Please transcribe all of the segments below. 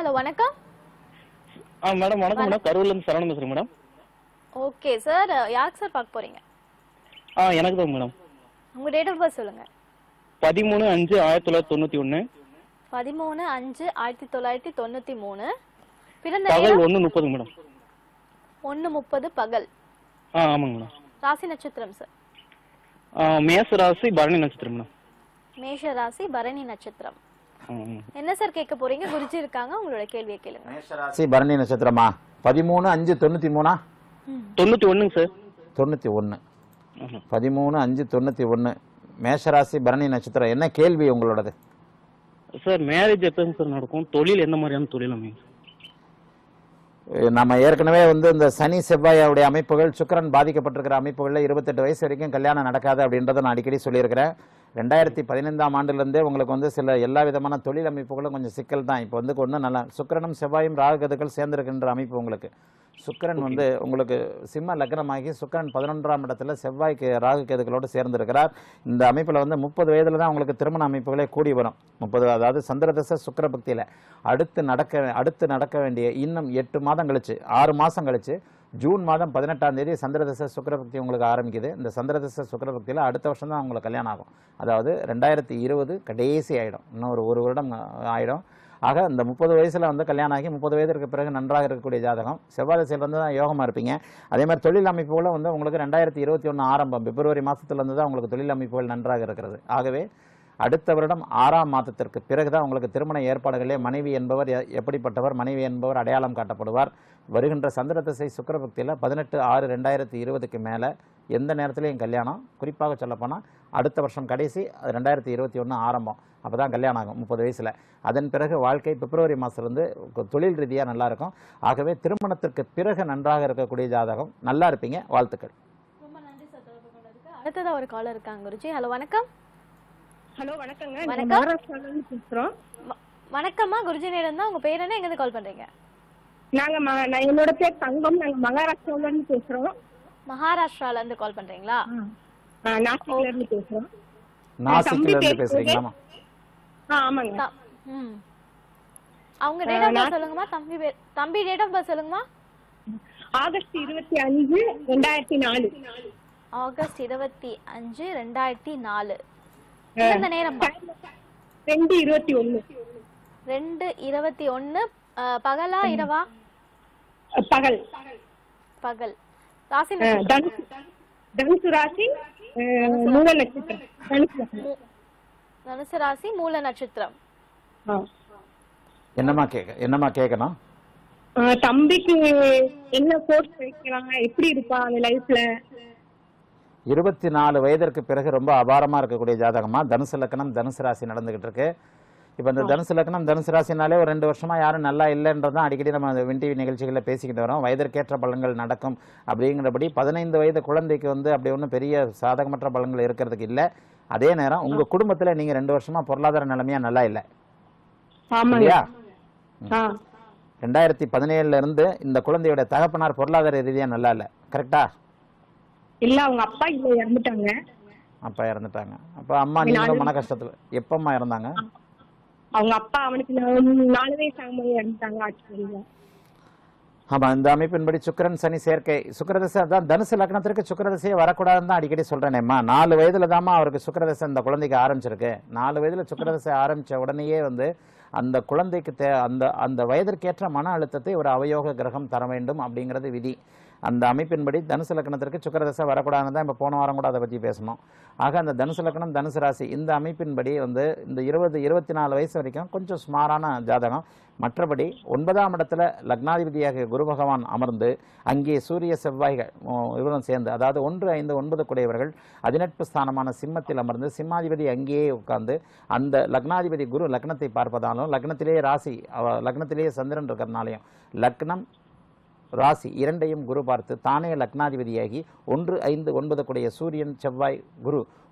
Hello வணக்கம் ஆ madam வணக்கம் madam கரூர்ல இருந்து சரவணன் பேசுறேன் மேடம் ஓகே சார் யாருக்கு சார் பார்க்க போறீங்க ஆ எனக்கு தான் மேடம் உங்க டேட் ஆஃப் பர்த் சொல்லுங்க பதிமூணு அஞ்சு ஆயிரத்தி தொள்ளாயிரத்தி தொண்ணூத்தி ஒண்ணு பதிமூணு அஞ்சு ஆயிரத்தி தொள்ளாயிரத்தி தொண்ணூத்தி மூணு பிறந்த பகல் நேரம் ஒண்ணு முப்பது மேடம் ஒன்னு முப்பது பகல் ஆ ஆமாங்க மேடம் ராசி நட்சத்திரம் சார் ஆ, மேச ராசி பரணி நட்சத்திரம் மேடம் மேஷ ராசி பரணி நட்சத்திரம் ஆ, ஆ. என்ன சார் கேட்க போறீங்க குருஜி இருக்காங்க உங்களோட கேள்வியை கேளுங்க மேஷராசி பரணி நட்சத்திரமா பதிமூணு அஞ்சு தொண்ணூற்றி மூணா தொண்ணூத்தி ஒண்ணுங்க சார் தொண்ணூற்றி ஒன்று ஆஹா. பதிமூணு அஞ்சு தொண்ணூற்றி ஒன்று மேஷராசி பரணி நட்சத்திரம் என்ன கேள்வி உங்களோடது சார் மேரேஜ் எப்போங்க சார் நடக்கும் தொழில் எந்த மாதிரியான தொழில் அமையும் அஹ் நம்ம ஏற்கனவே வந்து இந்த சனி செவ்வாயோடைய அமைப்புகள் சுக்கிரன் பாதிக்கப்பட்டிருக்கிற அமைப்புகளில் இருபத்தெட்டு வயசு வரைக்கும் கல்யாணம் நடக்காது அப்படின்றத நான் அடிக்கடி சொல்லியிருக்கிறேன் ரெண்டாயிரத்தி பதினைந்தாம் ஆண்டுலேருந்தே உங்களுக்கு வந்து சில எல்லா விதமான தொழில் அமைப்புகளும் கொஞ்சம் சிக்கல் தான் இப்போ வந்து ஒன்றும் நல்லா சுக்கிரனும் செவ்வாயும் ராகுகதுக்கள் சேர்ந்திருக்கின்ற அமைப்பு உங்களுக்கு சுக்கிரன் வந்து உங்களுக்கு சிம்ம லக்னமாகி சுக்கிரன் பதினொன்றாம் இடத்துல செவ்வாய்க்கு ராகு கேதுகளோடு சேர்ந்திருக்கிறார் இந்த அமைப்பில் வந்து முப்பது வயதில் தான் உங்களுக்கு திருமண அமைப்புகளே கூடி வரும் முப்பது அதாவது சந்திரதச சுக்கிர பக்தியில் அடுத்து நடக்க அடுத்து நடக்க வேண்டிய இன்னும் எட்டு மாதம் கழிச்சு ஆறு மாதம் கழிச்சு ஜூன் மாதம் பதினெட்டாம் தேதி சந்திரதச சுக்கிரபக்தி உங்களுக்கு ஆரம்பிக்குது இந்த சந்திரதச சுக்கிரபக்தியில் அடுத்த வருஷம் தான் உங்களுக்கு கல்யாணம் ஆகும் அதாவது ரெண்டாயிரத்தி இருபது கடைசி ஆகிடும் இன்னும் ஒரு ஒரு வருடம் ஆகிடும் ஆக இந்த முப்பது வயசில் வந்து கல்யாணம் ஆகி முப்பது வயதிற்கு பிறகு நன்றாக இருக்கக்கூடிய ஜாதகம் செவ்வாய் திசையில் வந்து தான் யோகமாக இருப்பீங்க அதே மாதிரி தொழில் அமைப்புகளும் வந்து உங்களுக்கு ரெண்டாயிரத்தி இருபத்தி ஒன்று ஆரம்பம் பிப்ரவரி மாதத்துலேருந்து தான் உங்களுக்கு தொழில் அமைப்புகள் நன்றாக இருக்கிறது ஆகவே அடுத்த வருடம் ஆறாம் மாதத்திற்கு பிறகு தான் உங்களுக்கு திருமண ஏற்பாடுகளே மனைவி என்பவர் எ- எப்படிப்பட்டவர் மனைவி என்பவர் அடையாளம் காட்டப்படுவார் வருகின்ற சந்திர திசை சுக்கிரபக்தியில் பதினெட்டு ஆறு ரெண்டாயிரத்தி இருபதுக்கு மேலே எந்த நேரத்துலையும் கல்யாணம் குறிப்பாக சொல்லப்போனால் அடுத்த வருஷம் கடைசி அது ரெண்டாயிரத்தி இருபத்தி ஒன்று ஆரம்பம் அப்போ தான் கல்யாணம் ஆகும் முப்பது வயசில் அதன் பிறகு வாழ்க்கை பிப்ரவரி மாதத்துலேருந்து தொழில் ரீதியாக நல்லா இருக்கும் ஆகவே திருமணத்திற்கு பிறகு நன்றாக இருக்கக்கூடிய ஜாதகம் நல்லா இருப்பீங்க வாழ்த்துக்கள் ரொம்ப நன்றி சார் தொடர்பு கொண்டதுக்கு அடுத்ததா ஒரு காலர் இருக்காங்க குருஜி ஹலோ வணக்கம் ஹலோ வணக்கங்க வணக்கம். நாங்க மகாராஷ்டிரால பேசுறோம் வ- வணக்கம்மா குருஜி நேரம் தான் உங்க பேர் என்ன எங்க கால் பண்றீங்க நாங்க ம- நான் என்னோட பேர் தங்கம் நாங்க மகாராஷ்டிரால இருந்து பேசுறோம் மகாராஷ்டிரால இருந்து கால் பண்றீங்களா ஆ, நாசிக்ல இருந்து பேசுறோம் நாசிக்ல இருந்து பேர் பேசுறீங்களாமா ஆ ஆமாங்க த- ம். அவங்க டேட் ஆஃப் பர்த் சொல்லுங்கம்மா தம்பி பேர் தம்பி டேட் ஆஃப் பர்த் சொல்லுங்கம்மா ஆகஸ்ட் இருபத்தி அஞ்சு ரெண்டாயிரத்தி நாலு ஆகஸ்ட் இருபத்தி அஞ்சு ரெண்டாயிரத்தி நாலு பிறந்த நேரம் ரெண்டு இருபத்தி ஒண்ணு ரெண்டு இருபத்தி ஒன்னு பகலா இரவா பகல் பகல் ராசி ஆ, நட்சத்திரம். தனுசு தனுசு ராசி ஆ, மூல நட்சத்திரம் தனுசு ராசி. மூ- தனுசு ராசி மூல நட்சத்திரம் ஆ. என்னம்மா கேட்க என்னம்மா கேட்கணும் ஆ, தம்பிக்கு என்ன கோர்ஸ் வைக்கலாம் எப்படி இருப்பா அந்த லைஃப்ல இருபத்தி நாலு வயதிற்கு பிறகு ரொம்ப அபாரமாக இருக்கக்கூடிய ஜாதகமா தனுசு லக்னம் தனுசு ராசி நடந்துகிட்டு இருக்கு இப்போ இந்த தனுசு லக்னம் தனுசு ராசினாலே ஒரு ரெண்டு வருஷமா யாரும் நல்லா இல்லைன்றதான் அடிக்கடி நம்ம அந்த வின் டிவி நிகழ்ச்சிகளில் பேசிக்கிட்டு வரோம் வயதிற்கேற்ற பலன்கள் நடக்கும் அப்படிங்கிறபடி பதினைந்து வயது குழந்தைக்கு வந்து அப்படி ஒன்றும் பெரிய சாதகமற்ற பலன்கள் இருக்கிறதுக்கு இல்லை அதே நேரம் உங்க குடும்பத்துல நீங்க ரெண்டு வருஷமா பொருளாதார நிலைமையா நல்லா இல்லை ஆமாங்க இல்லையா ஆ ரெண்டாயிரத்தி பதினேழுல இருந்து இந்த குழந்தையோட தகப்பனார் பொருளாதார ரீதியா நல்லா இல்லை கரெக்டா இல்ல அவங்க அப்பா இல்ல இறந்துட்டாங்க அப்பா இறந்துட்டாங்க அப்ப அம்மா நீங்களும் மன கஷ்டத்துல எப்பம்மா இறந்தாங்க அவங்க அப்பா அவனுக்கு நா- நாலு வயசு ஆகும்போது இறந்துட்டாங்க ஆக்சுவலி ஆமா இந்த அமைப்பின்படி சுக்கிரன் சனி சேர்க்கை சுக்கிரதசை அதான் தனுசு லக்னத்திற்கு சுக்கிரதசையே வரக்கூடாதுன்னு தான் அடிக்கடி சொல்றேனேம்மா நாலு வயதுல தாம்மா அவருக்கு சுக்கிரதசை இந்த குழந்தைக்கு ஆரம்பிச்சிருக்கு நாலு வயதுல சுக்கிரதசை ஆரம்பிச்ச உடனேயே வந்து அந்த குழந்தைக்கு தே அந்த அந்த வயதிற்கேற்ற மன அழுத்தத்தை ஒரு அவயோக கிரகம் தர வேண்டும் அப்படிங்கிறது விதி அந்த அமைப்பின்படி தனுசு லக்னத்திற்கு சுக்கிரதசை வரக்கூடாதுன்னு தான் இப்போ போன வாரம் கூட அதை பற்றி பேசணும் ஆக அந்த தனுசு லக்னம் தனுசு ராசி இந்த அமைப்பின்படி வந்து இந்த இருபது இருபத்தி நாலு வயசு வரைக்கும் கொஞ்சம் சுமாரான ஜாதகம் மற்றபடி ஒன்பதாம் இடத்துல லக்னாதிபதியாக குரு பகவான் அமர்ந்து அங்கே சூரிய செவ்வாய்கள் ஓ, இவரும் சேர்ந்து அதாவது ஒன்று ஐந்து ஒன்பது குடையவர்கள் அதிநட்பு ஸ்தானமான சிம்மத்தில் அமர்ந்து சிம்மாதிபதி அங்கேயே உட்கார்ந்து அந்த லக்னாதிபதி குரு லக்னத்தை பார்ப்பதாலும் லக்னத்திலேயே ராசி அவ- லக்னத்திலேயே சந்திரன் இருக்கிறனாலையும் லக்னம் ராசி இரண்டையும் குரு பார்த்து தானே லக்னாதிபதியாகி ஒன்று ஐந்து ஒன்பது கூடிய சூரியன் செவ்வாய் குரு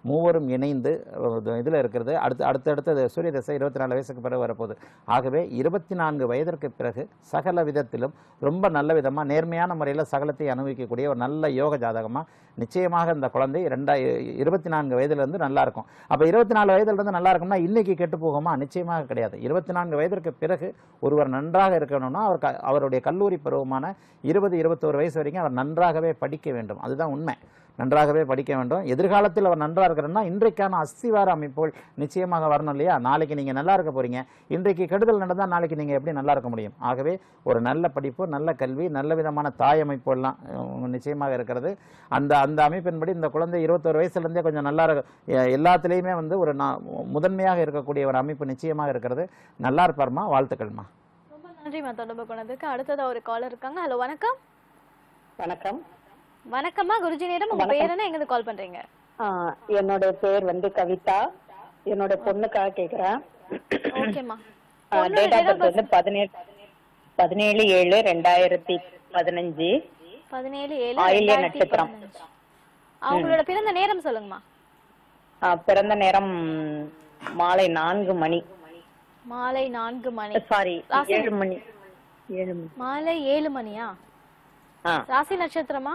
மூவரும் இணைந்து இதில் இருக்கிறது அடுத்து அடுத்தடுத்து சூரிய தசை இருபத்தி நாலு வயசுக்கு பிறகு வரப்போகுது ஆகவே இருபத்தி நான்கு வயதிற்கு பிறகு சகல விதத்திலும் ரொம்ப நல்ல விதமாக நேர்மையான முறையில் சகலத்தை அனுபவிக்கக்கூடிய ஒரு நல்ல யோக ஜாதகமாக நிச்சயமாக இந்த குழந்தை ரெண்டாய் இருபத்தி நான்கு வயதிலிருந்து நல்லா இருக்கும் அப்போ இருபத்தி நாலு வயதிலிருந்து நல்லா இருக்கும்னா இன்னைக்கு கெட்டு போகுமா நிச்சயமாக கிடையாது இருபத்தி நான்கு வயதிற்கு பிறகு ஒருவர் நன்றாக இருக்கணும்னா அவர் க- அவருடைய கல்லூரி பருவமான இருபது இருபத்தோரு வயசு வரைக்கும் அவர் நன்றாகவே படிக்க வேண்டும் அதுதான் உண்மை நன்றாகவே படிக்க வேண்டும் எதிர்காலத்தில் அவர் நன்றாக இருக்கிறன்னா இன்றைக்கான அஸ்திவார அமைப்புகள் நிச்சயமாக வரணும் இல்லையா நாளைக்கு நீங்கள் நல்லா இருக்க போறீங்க இன்றைக்கு கெடுதல் நடந்தால் நாளைக்கு நீங்கள் எப்படி நல்லா இருக்க முடியும் ஆகவே ஒரு நல்ல படிப்பு நல்ல கல்வி நல்ல விதமான தாய் அமைப்பு எல்லாம் அஹ், நிச்சயமாக இருக்கிறது அந்த அந்த அமைப்பின்படி இந்த குழந்தை இருபத்தோரு வயசுலேருந்தே கொஞ்சம் நல்லா இருக்க எ- எல்லாத்துலேயுமே வந்து ஒரு நா- முதன்மையாக இருக்கக்கூடிய ஒரு அமைப்பு நிச்சயமாக இருக்கிறது நல்லா இருப்பார்மா வாழ்த்துக்கள்மா ரொம்ப நன்றிம்மா தொடர்பு கொண்டதுக்கு அடுத்ததா ஒரு காலர் இருக்காங்க ஹலோ வணக்கம் வணக்கம் வணக்கம்மா குருஜி நேரம் உங்க பேர் என்ன எங்க கால் பண்றீங்க ஆஹ் என்னோட பேர் வந்து கவிதா என்னோட பொண்ணுக்காக கேக்குறேன் ஓகேம்மா டேட் ஆஃப் பர்த் வந்து பதினேழு பதினேழு ஏழு ரெண்டாயிரத்தி பதினஞ்சு பதினேழு ஏழு ஆயில்ய ரெண்டாயிரத்தி நட்சத்திரம். பதினஞ்சு. அவங்களோட பிறந்த நேரம் சொல்லுங்கம்மா ஆஹ் பிறந்த நேரம் மாலை நான்கு மணி மாலை நான்கு மணி சாரி ராசி- ஏழு மணி ஏழு மணி மாலை ஏழு மணியா ஆ ராசி நட்சத்திரமா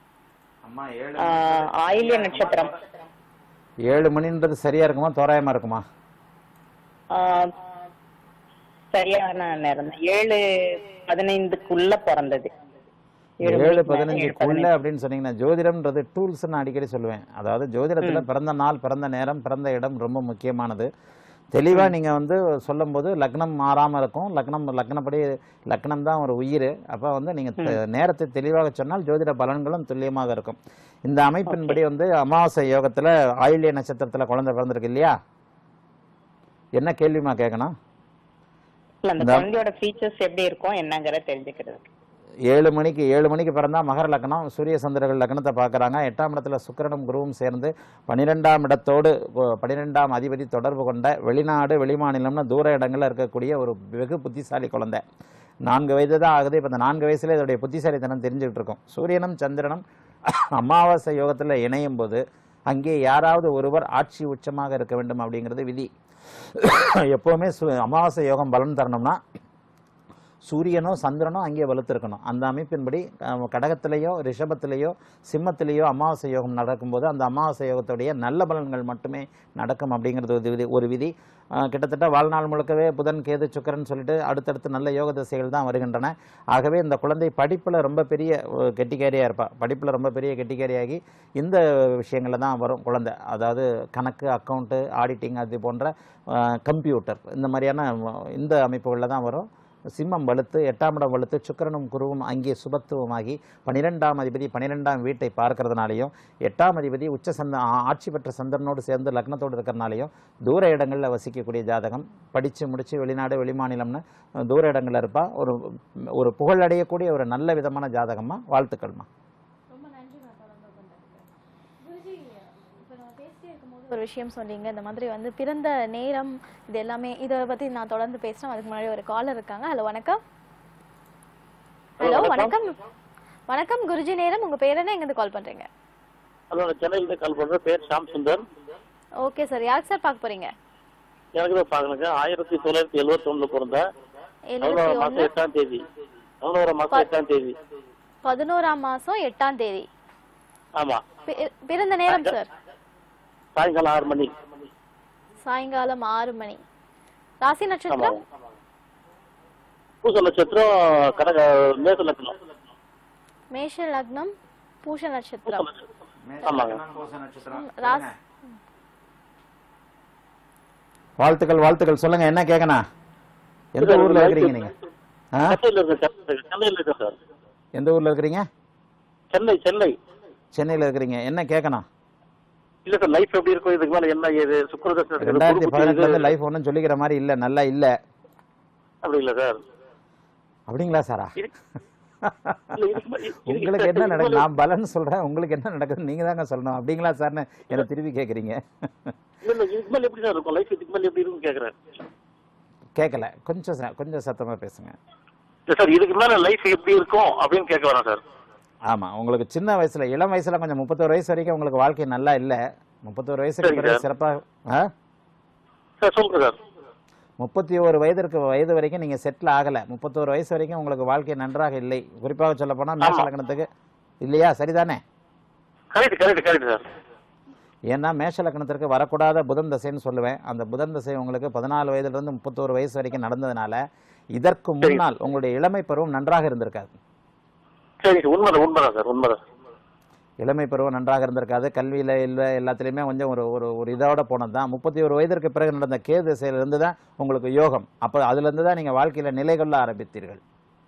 ஆஹ் ஆயில்ய நட்சத்திரம் ஏழு மணின்றது சரியா இருக்குமா தோராயமா இருக்குமா ஆஹ் சரியான நேரம் தான். ஏழு பதினைந்துக்குள்ள பிறந்தது ஏழு மணிக்கு மேல, பதினஞ்சுக்குள்ள அப்படின்னு சொன்னீங்கன்னா ஜோதிடம்ன்றது டூல்ஸ் நான் அடிக்கடி சொல்லுவேன் அதாவது ஜோதிடத்துல பிறந்த நாள் பிறந்த நேரம் பிறந்த இடம் ரொம்ப முக்கியமானது தெளிவா நீங்க வந்து சொல்லும்போது லக்னம் மாறாம இருக்கும் லக்னம் லக்னப்படி லக்னம் தான் ஒரு உயிர் அப்ப வந்து நீங்க தெ- நேரத்தை தெளிவாக சொன்னால் ஜோதிட பலன்களும் துல்லியமாக இருக்கும் இந்த அமைப்பின்படி வந்து அமாவாசை யோகத்துல ஆயில்ய நட்சத்திரத்துல குழந்தை பிறந்திருக்கு இல்லையா என்ன கேள்விமா கேட்கணும் இல்ல அந்த இந்த- குழந்தையோட ஃபீச்சர்ஸ் எப்படி இருக்கும் என்னங்கறத தெரிஞ்சுக்கிறது ஏழு மணிக்கு ஏழு மணிக்கு பிறந்தா மகர லக்னம் சூரிய சந்திரர்கள் லக்னத்தை பார்க்குறாங்க எட்டாம் இடத்துல சுக்கிரனும் குருவும் சேர்ந்து பன்னிரெண்டாம் இடத்தோடு ஒ- பன்னிரெண்டாம் அதிபதி தொடர்பு கொண்ட வெளிநாடு வெளிமாநிலம்னு தூர இடங்கள்ல இருக்கக்கூடிய ஒரு வெகு புத்திசாலி குழந்தை நான்கு வயது தான் ஆகுது இப்போ இந்த நான்கு வயசுல இதோடைய புத்திசாலித்தனம் தெரிஞ்சுக்கிட்டு இருக்கோம் சூரியனும் சந்திரனும் அமாவாசை யோகத்தில் இணையும் போது அங்கே யாராவது ஒருவர் ஆட்சி உச்சமாக இருக்க வேண்டும் அப்படிங்கிறது விதி எப்போவுமே சு அமாவாசை யோகம் பலன் தரணும்னா சூரியனோ சந்திரனோ அங்கே வலுத்திருக்கணும் அந்த அமைப்பின்படி அஹ், கடகத்திலேயோ ரிஷபத்திலேயோ சிம்மத்திலேயோ அமாவாசை யோகம் நடக்கும்போது அந்த அமாவாசை யோகத்துடைய நல்ல பலன்கள் மட்டுமே நடக்கும் அப்படிங்கிறது ஒரு விதி ஒரு விதி அஹ், கிட்டத்தட்ட வாழ்நாள் முழுக்கவே புதன் கேது சுக்கிரன் சொல்லிட்டு அடுத்தடுத்து நல்ல யோக திசைகள் தான் வருகின்றன ஆகவே இந்த குழந்தை படிப்பில் ரொம்ப பெரிய அஹ், கெட்டிக்காரியாக இருப்பாள் படிப்பில் ரொம்ப பெரிய கெட்டிக்காரியாகி இந்த விஷயங்களில் தான் வரும் குழந்தை அதாவது கணக்கு அக்கௌண்ட்டு ஆடிட்டிங் அது போன்ற கம்ப்யூட்டர் இந்த மாதிரியான அஹ், இந்த அமைப்புகளில் தான் வரும் சிம்மம் வலுத்து எட்டாம் இடம் வலுத்து சுக்கிரனும் குருவும் அங்கே சுபத்துவமாகி பன்னிரெண்டாம் அதிபதி பன்னிரெண்டாம் வீட்டை பார்க்கறதுனாலையும் எட்டாம் அதிபதி உச்ச சந்த ஆ- ஆட்சி பெற்ற சந்திரனோடு சேர்ந்து லக்னத்தோடு இருக்கிறனாலையும் தூர இடங்களில் வசிக்கக்கூடிய ஜாதகம் படித்து முடித்து வெளிநாடு வெளிமாநிலம்னு அஹ், தூர இடங்களில் இருப்பா ஒரு ஒரு புகழ் அடையக்கூடிய ஒரு நல்ல விதமான ஜாதகமா வாழ்த்துக்கள்மா ரொம்ப நன்றிம்மா தொடர்பு கொண்டதுக்கு குருஜி இப்போ நம்ம பேசிட்டே இருக்கும்போது ஒரு விஷயம் சொன்னீங்க இந்த மாதிரி வந்து பிறந்த நேரம் இது எல்லாமே இதை பத்தி நான் தொடர்ந்து பேசுறேன் அதுக்கு முன்னாடி ஒரு காலர் இருக்காங்க ஹலோ வணக்கம் ஹலோ வணக்கம் வணக்கம் குருஜி நேரம் உங்க பேர் என்ன எங்க கால் பண்றீங்க ஹலோ நான் சென்னையிலேருந்து கால் பண்ணுறேன் பேர் ஷாம் சுந்தர் ஓகே சார் யாருக்கு சார் பார்க்க போறீங்க எனக்கு தான் பார்க்கணுங்க ஆயிரத்தி தொள்ளாயிரத்தி எழுபத்தொன்னுல பிறந்தேன் எழுபத்தி பதினோரு மாதம் ஒன்று எட்டாம் தேதி பதினோரு மாதம் எட்டாம் தேதி பதினோராம் மாசம் எட்டாம் தேதி ஆமாம் பி- பிறந்த நேரம் சார் சாயங்காலம் ஆறு மணி சாயங்காலம் ஆறு மணி ராசி நட்சத்திரம் ஆமாம் பூச நட்சத்திரம் கடக மேச லக்னம் மேஷ லக்னம் பூஷ நட்சத்திரம் ஆமாங்க ம், ராசி வாழ்த்துக்கள் வாழ்த்துக்கள் சொல்லுங்க என்ன கேட்கணும் எந்த ஊர்ல இருக்கிறீங்க நீங்க ஆ? சென்னையில் இருக்கேன் சென்னை- சென்னையில் இருக்கேன் சார் எந்த ஊர்ல இருக்கிறீங்க சென்னை சென்னை சென்னையில இருக்கிறீங்க என்ன கேட்கணும் இல்ல சார் லைஃப் எப்படி இருக்கும் இதுக்கு மேல என்ன ஏது சுக்கரதர்ஷன் ரெண்டாயிரத்தி பதினெட்டுல இருந்து லைஃப் ஒன்றும் சொல்லிக்கிற மாதிரி இல்ல நல்லா இல்ல அப்படி இல்ல சார் அப்படிங்களா சாரா இருக்கு- இல்ல, இதுக்கு மே- இதுக்கு- உங்களுக்கு என்ன நடக்குது நான் பலன் சொல்றேன் உங்களுக்கு என்ன நடக்குது நீங்க தாங்க சொல்லணும் அப்படிங்களா சார்னு என்ன திருப்பி கேக்குறீங்க இல்ல இல்ல இதுக்கு மேல எப்படி சார் இருக்கும் லைஃப் இதுக்கு மேல எப்படி இருக்குன்னு கேக்குறேன் கேட்கல கொஞ்சம் ச- கொஞ்சம் சத்தமா பேசுங்க இல்ல சார் இதுக்கு மேல லைஃப் எப்படி இருக்கும் அப்படின்னு கேட்க வரேன் சார் ஆமா உங்களுக்கு சின்ன வயசுல இளம் வயசுல கொஞ்சம் முப்பத்தோரு வயசு வரைக்கும் உங்களுக்கு வாழ்க்கை நல்லா இல்ல முப்பத்தோரு வயசுக்கு சரிங்க பிறகு சார். சிறப்பாக ஆ சார் சொல்லுங்க சார் முப்பத்தி ஒரு வயதிற்கு வயது வரைக்கும் நீங்கள் செட்டில் ஆகலை முப்பத்தோரு வயசு வரைக்கும் உங்களுக்கு வாழ்க்கை நன்றாக இல்லை குறிப்பாக சொல்ல போனால் மேஷ ஆமா. லக்னத்துக்கு இல்லையா சரிதானே கரெக்ட் கரெக்ட் கரெக்ட் சார் ஏன்னா மேஷ லக்னத்திற்கு வரக்கூடாத புதன் தசைன்னு சொல்லுவேன் அந்த புதன் தசை உங்களுக்கு பதினாலு வயதிலிருந்து முப்பத்தோரு வயசு வரைக்கும் நடந்ததுனால இதற்கு முன்னால் உங்களுடைய இளமை பருவம் நன்றாக இருந்திருக்காது சரி உண்மைதான் உண்மைதான் சார் உண்மைதான் இளமை பருவம் நன்றாக இருந்திருக்காது கல்வியில் இல்லை எல்லாத்துலேயுமே கொஞ்சம் ஒரு ஒரு ஒரு இதோட போனது தான் முப்பத்தி ஒரு வயதிற்கு பிறகு நடந்த கே திசையிலிருந்து தான் உங்களுக்கு யோகம் அப்போ அதுலேருந்து தான் நீங்கள் வாழ்க்கையில் நிலை கொள்ள ஆரம்பித்தீர்கள்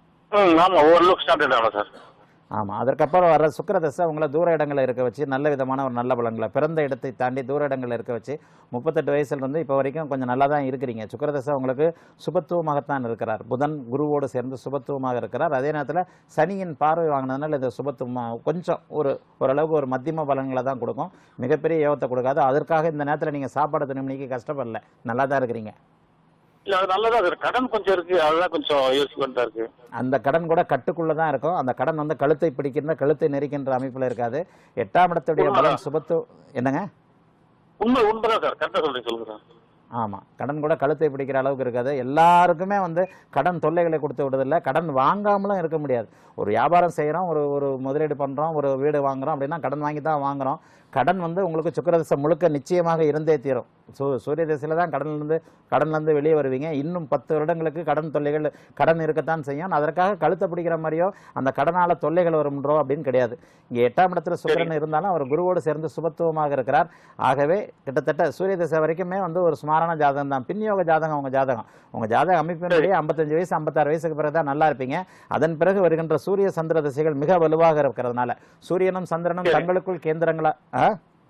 ம் ஆமா ஓரளவுக்கு ஸ்டாண்டர்ட் ஆகலாம் சார் ஆமாம் அதற்கப்புறம் வர சுக்கிர தசை உங்களை தூர இடங்களில் இருக்க வச்சு நல்ல விதமான ஒரு நல்ல பலன்களை பிறந்த இடத்தை தாண்டி தூர இடங்களில் இருக்க வச்சு முப்பத்தெட்டு வயசுல இருந்து இப்போ வரைக்கும் கொஞ்சம் நல்லா தான் இருக்கிறீங்க சுக்கிர தசை உங்களுக்கு சுபத்துவமாகத்தான் இருக்கிறார் புதன் குருவோடு சேர்ந்து சுபத்துவமாக இருக்கிறார் அதே நேரத்தில் சனியின் பார்வை வாங்கினதுனால இது சுபத்துவமாக கொஞ்சம் ஒரு ஓரளவுக்கு ஒரு மத்தியம பலன்களை தான் கொடுக்கும் மிகப்பெரிய யோகத்தை கொடுக்காது அதற்காக இந்த நேரத்தில் நீங்கள் சாப்பாடு தினமணிக்கு கஷ்டப்படல நல்லா தான் இருக்கிறீங்க இல்ல அது நல்லதா சார் கடன் கொஞ்சம் இருக்கு அதுதான் கொஞ்சம் யோசிக்க வேண்டியதா இருக்கு அந்த கடன் கூட கட்டுக்குள்ள தான் இருக்கும் அந்த கடன் வந்து கழுத்தை பிடிக்கின்ற கழுத்தை நெரிக்கின்ற அமைப்பில் இருக்காது எட்டாம் இடத்துடைய பலன் சுபத்து என்னங்க உண்மை உண்மைதான் சார் கரெக்டா சொல்றீங்க சொல்லுங்க சார் ஆமாம் கடன் கூட கழுத்தை பிடிக்கிற அளவுக்கு இருக்காது எல்லாருக்குமே வந்து கடன் தொல்லைகளை கொடுத்து விடுறதில்ல கடன் வாங்காமலும் இருக்க முடியாது ஒரு வியாபாரம் செய்கிறோம் ஒரு ஒரு முதலீடு பண்ணுறோம் ஒரு வீடு வாங்குறோம் அப்படின்னா கடன் வாங்கி தான் வாங்குறோம் கடன் வந்து உங்களுக்கு சுக்கிரதசை முழுக்க நிச்சயமாக இருந்தே தீரும் சூ சூரிய திசையில் தான் கடன்லேருந்து கடன்லேருந்து வெளியே வருவீங்க இன்னும் பத்து வருடங்களுக்கு கடன் தொல்லைகள் கடன் இருக்கத்தான் செய்யும் அதற்காக கழுத்தை பிடிக்கிற மாதிரியோ அந்த கடனால தொல்லைகள் வரும்ன்றோ அப்படின்னு கிடையாது இங்கே எட்டாம் இடத்துல சுக்கிரன் இருந்தாலும் அவர் குருவோடு சேர்ந்து சுபத்துவமாக இருக்கிறார் ஆகவே கிட்டத்தட்ட சூரிய திசை வரைக்குமே வந்து ஒரு சுமாரான ஜாதகம் தான் பின்யோக ஜாதகம் உங்க ஜாதகம் உங்க ஜாதக அமைப்பினுடைய ஐம்பத்தஞ்சு வயசு ஐம்பத்தாறு வயசுக்கு பிறகு தான் நல்லா இருப்பீங்க அதன் பிறகு வருகின்ற சூரிய சந்திர திசைகள் மிக வலுவாக இருக்கிறதுனால சூரியனும் சந்திரனும் சரி. தங்களுக்குள் கேந்திரங்களா ஆ?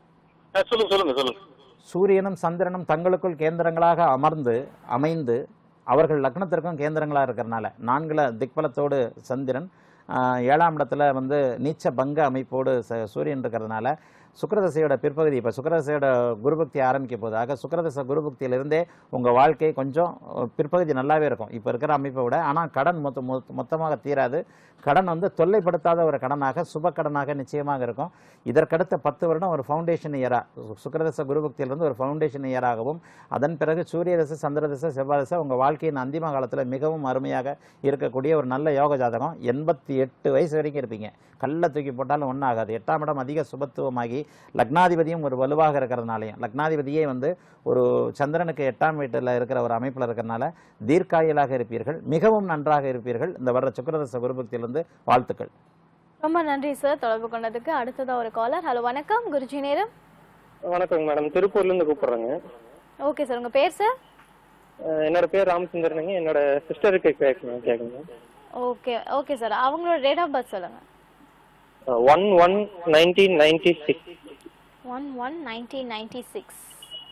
ஆ, சொல்லுங்க சொல்லுங்க சொல்லுங்க சூரியனும் சந்திரனும் தங்களுக்குள் கேந்திரங்களாக அமர்ந்து அமைந்து அவர்கள் லக்னத்திற்கும் கேந்திரங்களாக இருக்கிறனால நான்குல திக்பலத்தோடு சந்திரன் ஆஹ், ஏழாம் இடத்துல வந்து நீச்ச பங்க அமைப்போடு ச- சூரியன் இருக்கிறதுனால சுக்கிரதசையோட பிற்பகுதி இப்போ சுக்கிரதசையோட குருபக்தி ஆரம்பிக்க போது ஆக சுக்கிரதசை குருபக்தியிலிருந்தே உங்கள் வாழ்க்கை கொஞ்சம் அஹ், பிற்பகுதி நல்லாவே இருக்கும் இப்போ இருக்கிற அமைப்பை விட ஆனால் கடன் மொத்த மொத்த- மொத்தமாக தீராது கடன் வந்து தொல்லைப்படுத்தாத ஒரு கடனாக சுப கடனாக நிச்சயமாக இருக்கும் இதற்கடுத்த பத்து வருடம் ஒரு ஃபவுண்டேஷன் இயரா சுக்கிரதச குருபக்தியிலிருந்து ஒரு ஃபவுண்டேஷன் இயராகவும் அதன் பிறகு சூரிய தசை சந்திர தசை செவ்வாய் தசை உங்கள் வாழ்க்கையின் அந்திம காலத்தில் மிகவும் அருமையாக இருக்கக்கூடிய ஒரு நல்ல யோக ஜாதகம் எண்பத்தி எட்டு வயசு வரைக்கும் இருப்பீங்க கல்லை தூக்கி போட்டாலும் ஒன்றும் ஆகாது எட்டாம் இடம் அதிக சுபத்துவமாகி லக்னாதிபதியும் ஒரு வலுவாக இருக்கிறதுனாலையும் லக்னாதிபதியே வந்து ஒரு சந்திரனுக்கு எட்டாம் வீட்டில் இருக்கிற ஒரு அமைப்பில் இருக்கிறனால தீர்க்காயலாக இருப்பீர்கள் மிகவும் நன்றாக இருப்பீர்கள் இந்த வர்ற சுக்கிரதச குருபக்தியிலிருந்து வாழ்த்துக்கள் ரொம்ப நன்றி சார் தொடர்பு கொண்டதுக்கு அடுத்ததா ஒரு காலர் ஹலோ வணக்கம் குருஜி நேரம் வணக்கங்க மேடம் திருப்பூர்ல இருந்து கூப்பிடுறேங்க ஓகே சார் உங்க பேர் சார் அஹ் என்னோட பேர் ராமச்சந்திரனுங்க என்னோட சிஸ்டருக்கு கேட்கணும் கேட்குங்க ஓகே ஓகே சார் அவங்களோட டேட் ஆஃப் பர்த் சொல்லுங்க one one nineteen ninety six one one nineteen ninety six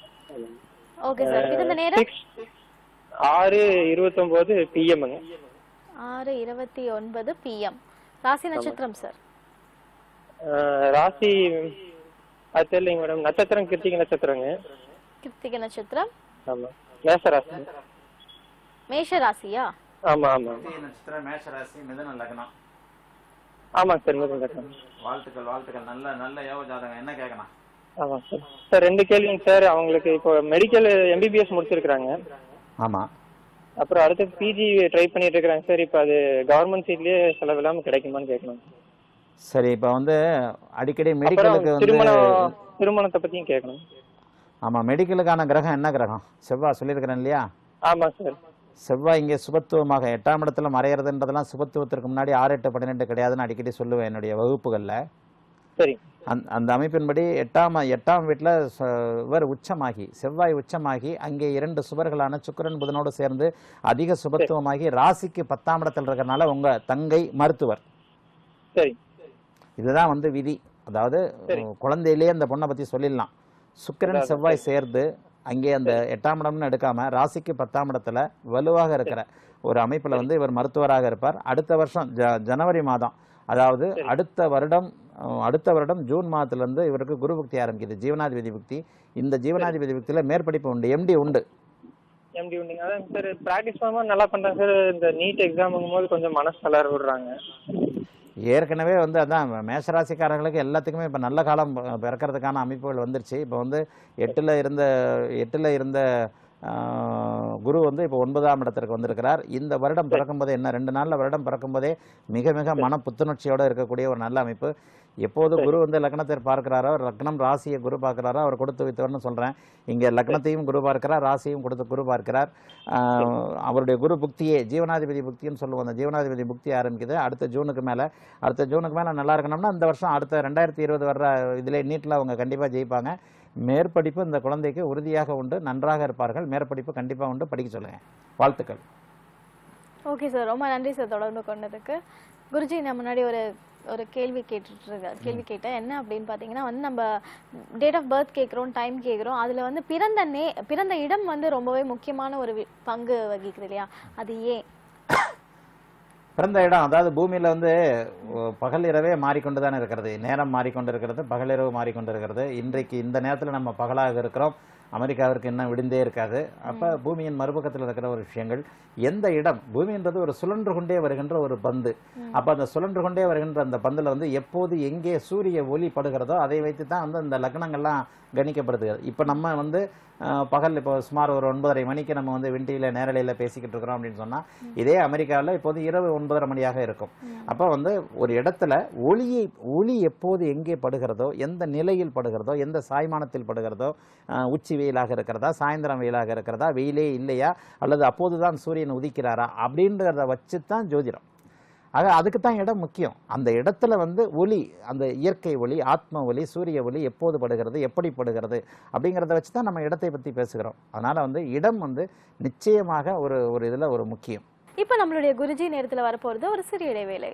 okay sir பிறந்த நேரம் சிக்ஸ் ஆறு இருபத்தொம்போது பிஎம்ங்க ஆறு இருபத்தி ஒன்பது பிஎம் ராசி நட்சத்திரம் சார் ராசி அது தெரியலைங்க மேடம் நட்சத்திரம் கிருத்திகை நட்சத்திரங்க கிருத்திகை நட்சத்திரம் ஆமா மேச ராசி மேஷ ராசியா ஆமா ஆமா நட்சத்திரம் மேஷராசி மிதன லக்னம் ஆமாங்க சார் மிதுன் லக்னம் வாழ்த்துக்கள் வாழ்த்துக்கள் நல்ல நல்ல யோக ஜாதகம் என்ன கேட்கணும் ஆமாம் சார் சார் ரெண்டு கேள்விங்க சார் அவங்களுக்கு இப்போ மெடிக்கல் எம்பிபிஎஸ் முடிச்சிருக்கிறாங்க ஆமாம் அப்புறம் அடுத்து பிஜி ட்ரை பண்ணிட்டு இருக்கிறாங்க சார் இப்போ அது கவர்மெண்ட் சீட்லயே செலவில்லாம கிடைக்குமான்னு கேட்கணும் சரி இப்போ வந்து அடிக்கடி அப்புறம் மெடிக்கலுக்கு வந்து திருமணம் திருமணத்தை பத்தியும் கேட்கணும் ஆமாம் மெடிக்கலுக்கான கிரகம் என்ன கிரகம் செவ்வாய் சொல்லியிருக்கிறேன் இல்லையா ஆமா சார் செவ்வாய் இங்கே சுபத்துவமாக எட்டாம் இடத்துல மறையிறதுன்றதெல்லாம் சுபத்துவத்திற்கு முன்னாடி ஆறு எட்டு பன்னிரெண்டு கிடையாதுன்னு அடிக்கடி சொல்லுவேன் என்னுடைய வகுப்புகளில் சரி அந் அந்த அமைப்பின்படி எட்டாம் எட்டாம் வீட்டில் இவர் உச்சமாகி செவ்வாய் உச்சமாகி அங்கே இரண்டு சுவர்களான சுக்கிரன் புதனோடு சேர்ந்து அதிக சுபத்துவமாகி ராசிக்கு பத்தாம் இடத்துல இருக்கிறனால உங்கள் தங்கை மருத்துவர் சரி இதுதான் வந்து விதி அதாவது சரி. குழந்தையிலேயே அந்த பொண்ணை பற்றி சொல்லிடலாம் சுக்கிரன் செவ்வாய் சேர்ந்து அங்கே அந்த எட்டாம் இடம்னு எடுக்காம ராசிக்கு பத்தாம் இடத்துல வலுவாக இருக்கிற ஒரு அமைப்பில் வந்து இவர் மருத்துவராக இருப்பார் அடுத்த வருஷம் ஜ ஜனவரி மாதம் அதாவது அடுத்த வருடம் அஹ், அடுத்த வருடம் ஜூன் மாதத்துலேருந்து இவருக்கு குரு புக்தி ஆரம்பிக்குது ஜீவனாதிபதி புக்தி இந்த ஜீவனாதிபதி புக்தியில் மேற்படிப்பு உண்டு எம்டி உண்டு எம்டி உண்டுங்க அதான் சார் ப்ராக்டிஸ் பண்ணும்போது நல்லா பண்றாங்க சார் இந்த நீட் எக்ஸாமுங்கும் போது கொஞ்சம் மனசு தளர விடுறாங்க ஏற்கனவே வந்து அதான் மேஷராசிக்காரர்களுக்கு எல்லாத்துக்குமே இப்போ நல்ல காலம் ப- பிறக்கறதுக்கான அமைப்புகள் வந்துருச்சு இப்போ வந்து எட்டில் இருந்த எட்டில் இருந்த ஆஹ், குரு வந்து இப்போ ஒன்பதாம் இடத்திற்கு வந்திருக்கிறார் இந்த வருடம் பிறக்கும்போதே என்ன ரெண்டு நாளில் வருடம் பிறக்கும்போதே மிக மிக மன புத்துணர்ச்சியோடு இருக்கக்கூடிய ஒரு நல்ல அமைப்பு எப்போது குரு வந்து லக்னத்தை பார்க்கிறாரோ லக்னம் ராசியை குரு பார்க்கிறாரோ அவர் கொடுத்து வைத்தவர்னு சொல்கிறேன் இங்கே லக்னத்தையும் குரு பார்க்கிறார் ராசியும் கொடுத்து குரு பார்க்கிறார் ஆஹ், அவருடைய குரு புக்தியே ஜீவனாதிபதி புக்தின்னு சொல்லுவோம் அந்த ஜீவனாதிபதி புக்தி ஆரம்பிக்குது அடுத்த ஜூனுக்கு மேலே அடுத்த ஜூனுக்கு மேலே நல்லா இருக்கணும்னா இந்த வருஷம் அடுத்த ரெண்டாயிரத்தி இருபது வர்ற இதில் நீட்டில் அவங்க கண்டிப்பாக ஜெயிப்பாங்க மேற்படிப்பு இந்த குழந்தைக்கு உறுதியாக உண்டு நன்றாக இருப்பார்கள் மேற்படிப்பு கண்டிப்பாக உண்டு படிக்க சொல்லுங்கள் வாழ்த்துக்கள் ஓகே சார் ரொம்ப நன்றி சார் தொடர்பு கொண்டதுக்கு குருஜி நான் முன்னாடி ஒரு ஒரு கேள்வி கேட்டுட்டு இருக்க கேள்வி கேட்டேன் என்ன அப்படின்னு பார்த்தீங்கன்னா வந்து நம்ம டேட் ஆஃப் பர்த் கேட்குறோம் டைம் கேட்குறோம் அதில் வந்து பிறந்த நே பிறந்த இடம் வந்து ரொம்பவே முக்கியமான ஒரு வி- பங்கு வகிக்குது இல்லையா அது ஏன் பிறந்த இடம் அதாவது பூமியில் வந்து ஒ- பகல் இரவே மாறிக்கொண்டு தானே இருக்கிறது நேரம் மாறிக்கொண்டு இருக்கிறது பகலிரவு மாறிக்கொண்டு இருக்கிறது இன்றைக்கு இந்த நேரத்தில் நம்ம பகலாக இருக்கிறோம் அமெரிக்காவிற்கு இன்னும் விடிந்தே இருக்காது அப்போ பூமியின் மறுபக்கத்தில் இருக்கிற ஒரு விஷயங்கள் எந்த இடம் பூமின்றது ஒரு சுழன்று கொண்டே வருகின்ற ஒரு பந்து அப்போ அந்த சுழன்று கொண்டே வருகின்ற அந்த பந்தில் வந்து எப்போது எங்கே சூரிய ஒளி படுகிறதோ அதை வைத்து தான் வந்து அந்த லக்னங்கள்லாம் கணிக்கப்படுது இப்போ நம்ம வந்து அஹ், பகல் இப்போ சுமார் ஒரு ஒன்பதரை மணிக்கு நம்ம வந்து விண்டியில் நேரலையில் பேசிக்கிட்டு இருக்கிறோம் அப்படின்னு சொன்னால் இதே அமெரிக்காவில் இப்போது இரவு ஒன்பதரை மணியாக இருக்கும் அப்போ வந்து ஒரு இடத்துல ஒளியை ஒளி எப்போது எங்கே படுகிறதோ எந்த நிலையில் படுகிறதோ எந்த சாய்மானத்தில் படுகிறதோ அஹ், உச்சி வெயிலாக இருக்கிறதா சாயந்தரம் வெயிலாக இருக்கிறதா வெயிலே இல்லையா அல்லது அப்போதுதான் சூரியன் உதிக்கிறாரா அப்படின்றத வச்சு தான் ஜோதிடம் ஆக அதுக்கு தான் இடம் முக்கியம் அந்த இடத்துல வந்து ஒளி அந்த இயற்கை ஒளி ஆத்ம ஒளி சூரிய ஒளி எப்போது படுகிறது எப்படி படுகிறது அப்படிங்கிறத வச்சு தான் நம்ம இடத்தை பற்றி பேசுகிறோம் அதனால் வந்து இடம் வந்து நிச்சயமாக ஒரு ஒரு இதில் ஒரு முக்கியம் இப்போ நம்மளுடைய குருஜி நேரத்தில் வரப்போகிறது ஒரு சிறிய இடைவேளை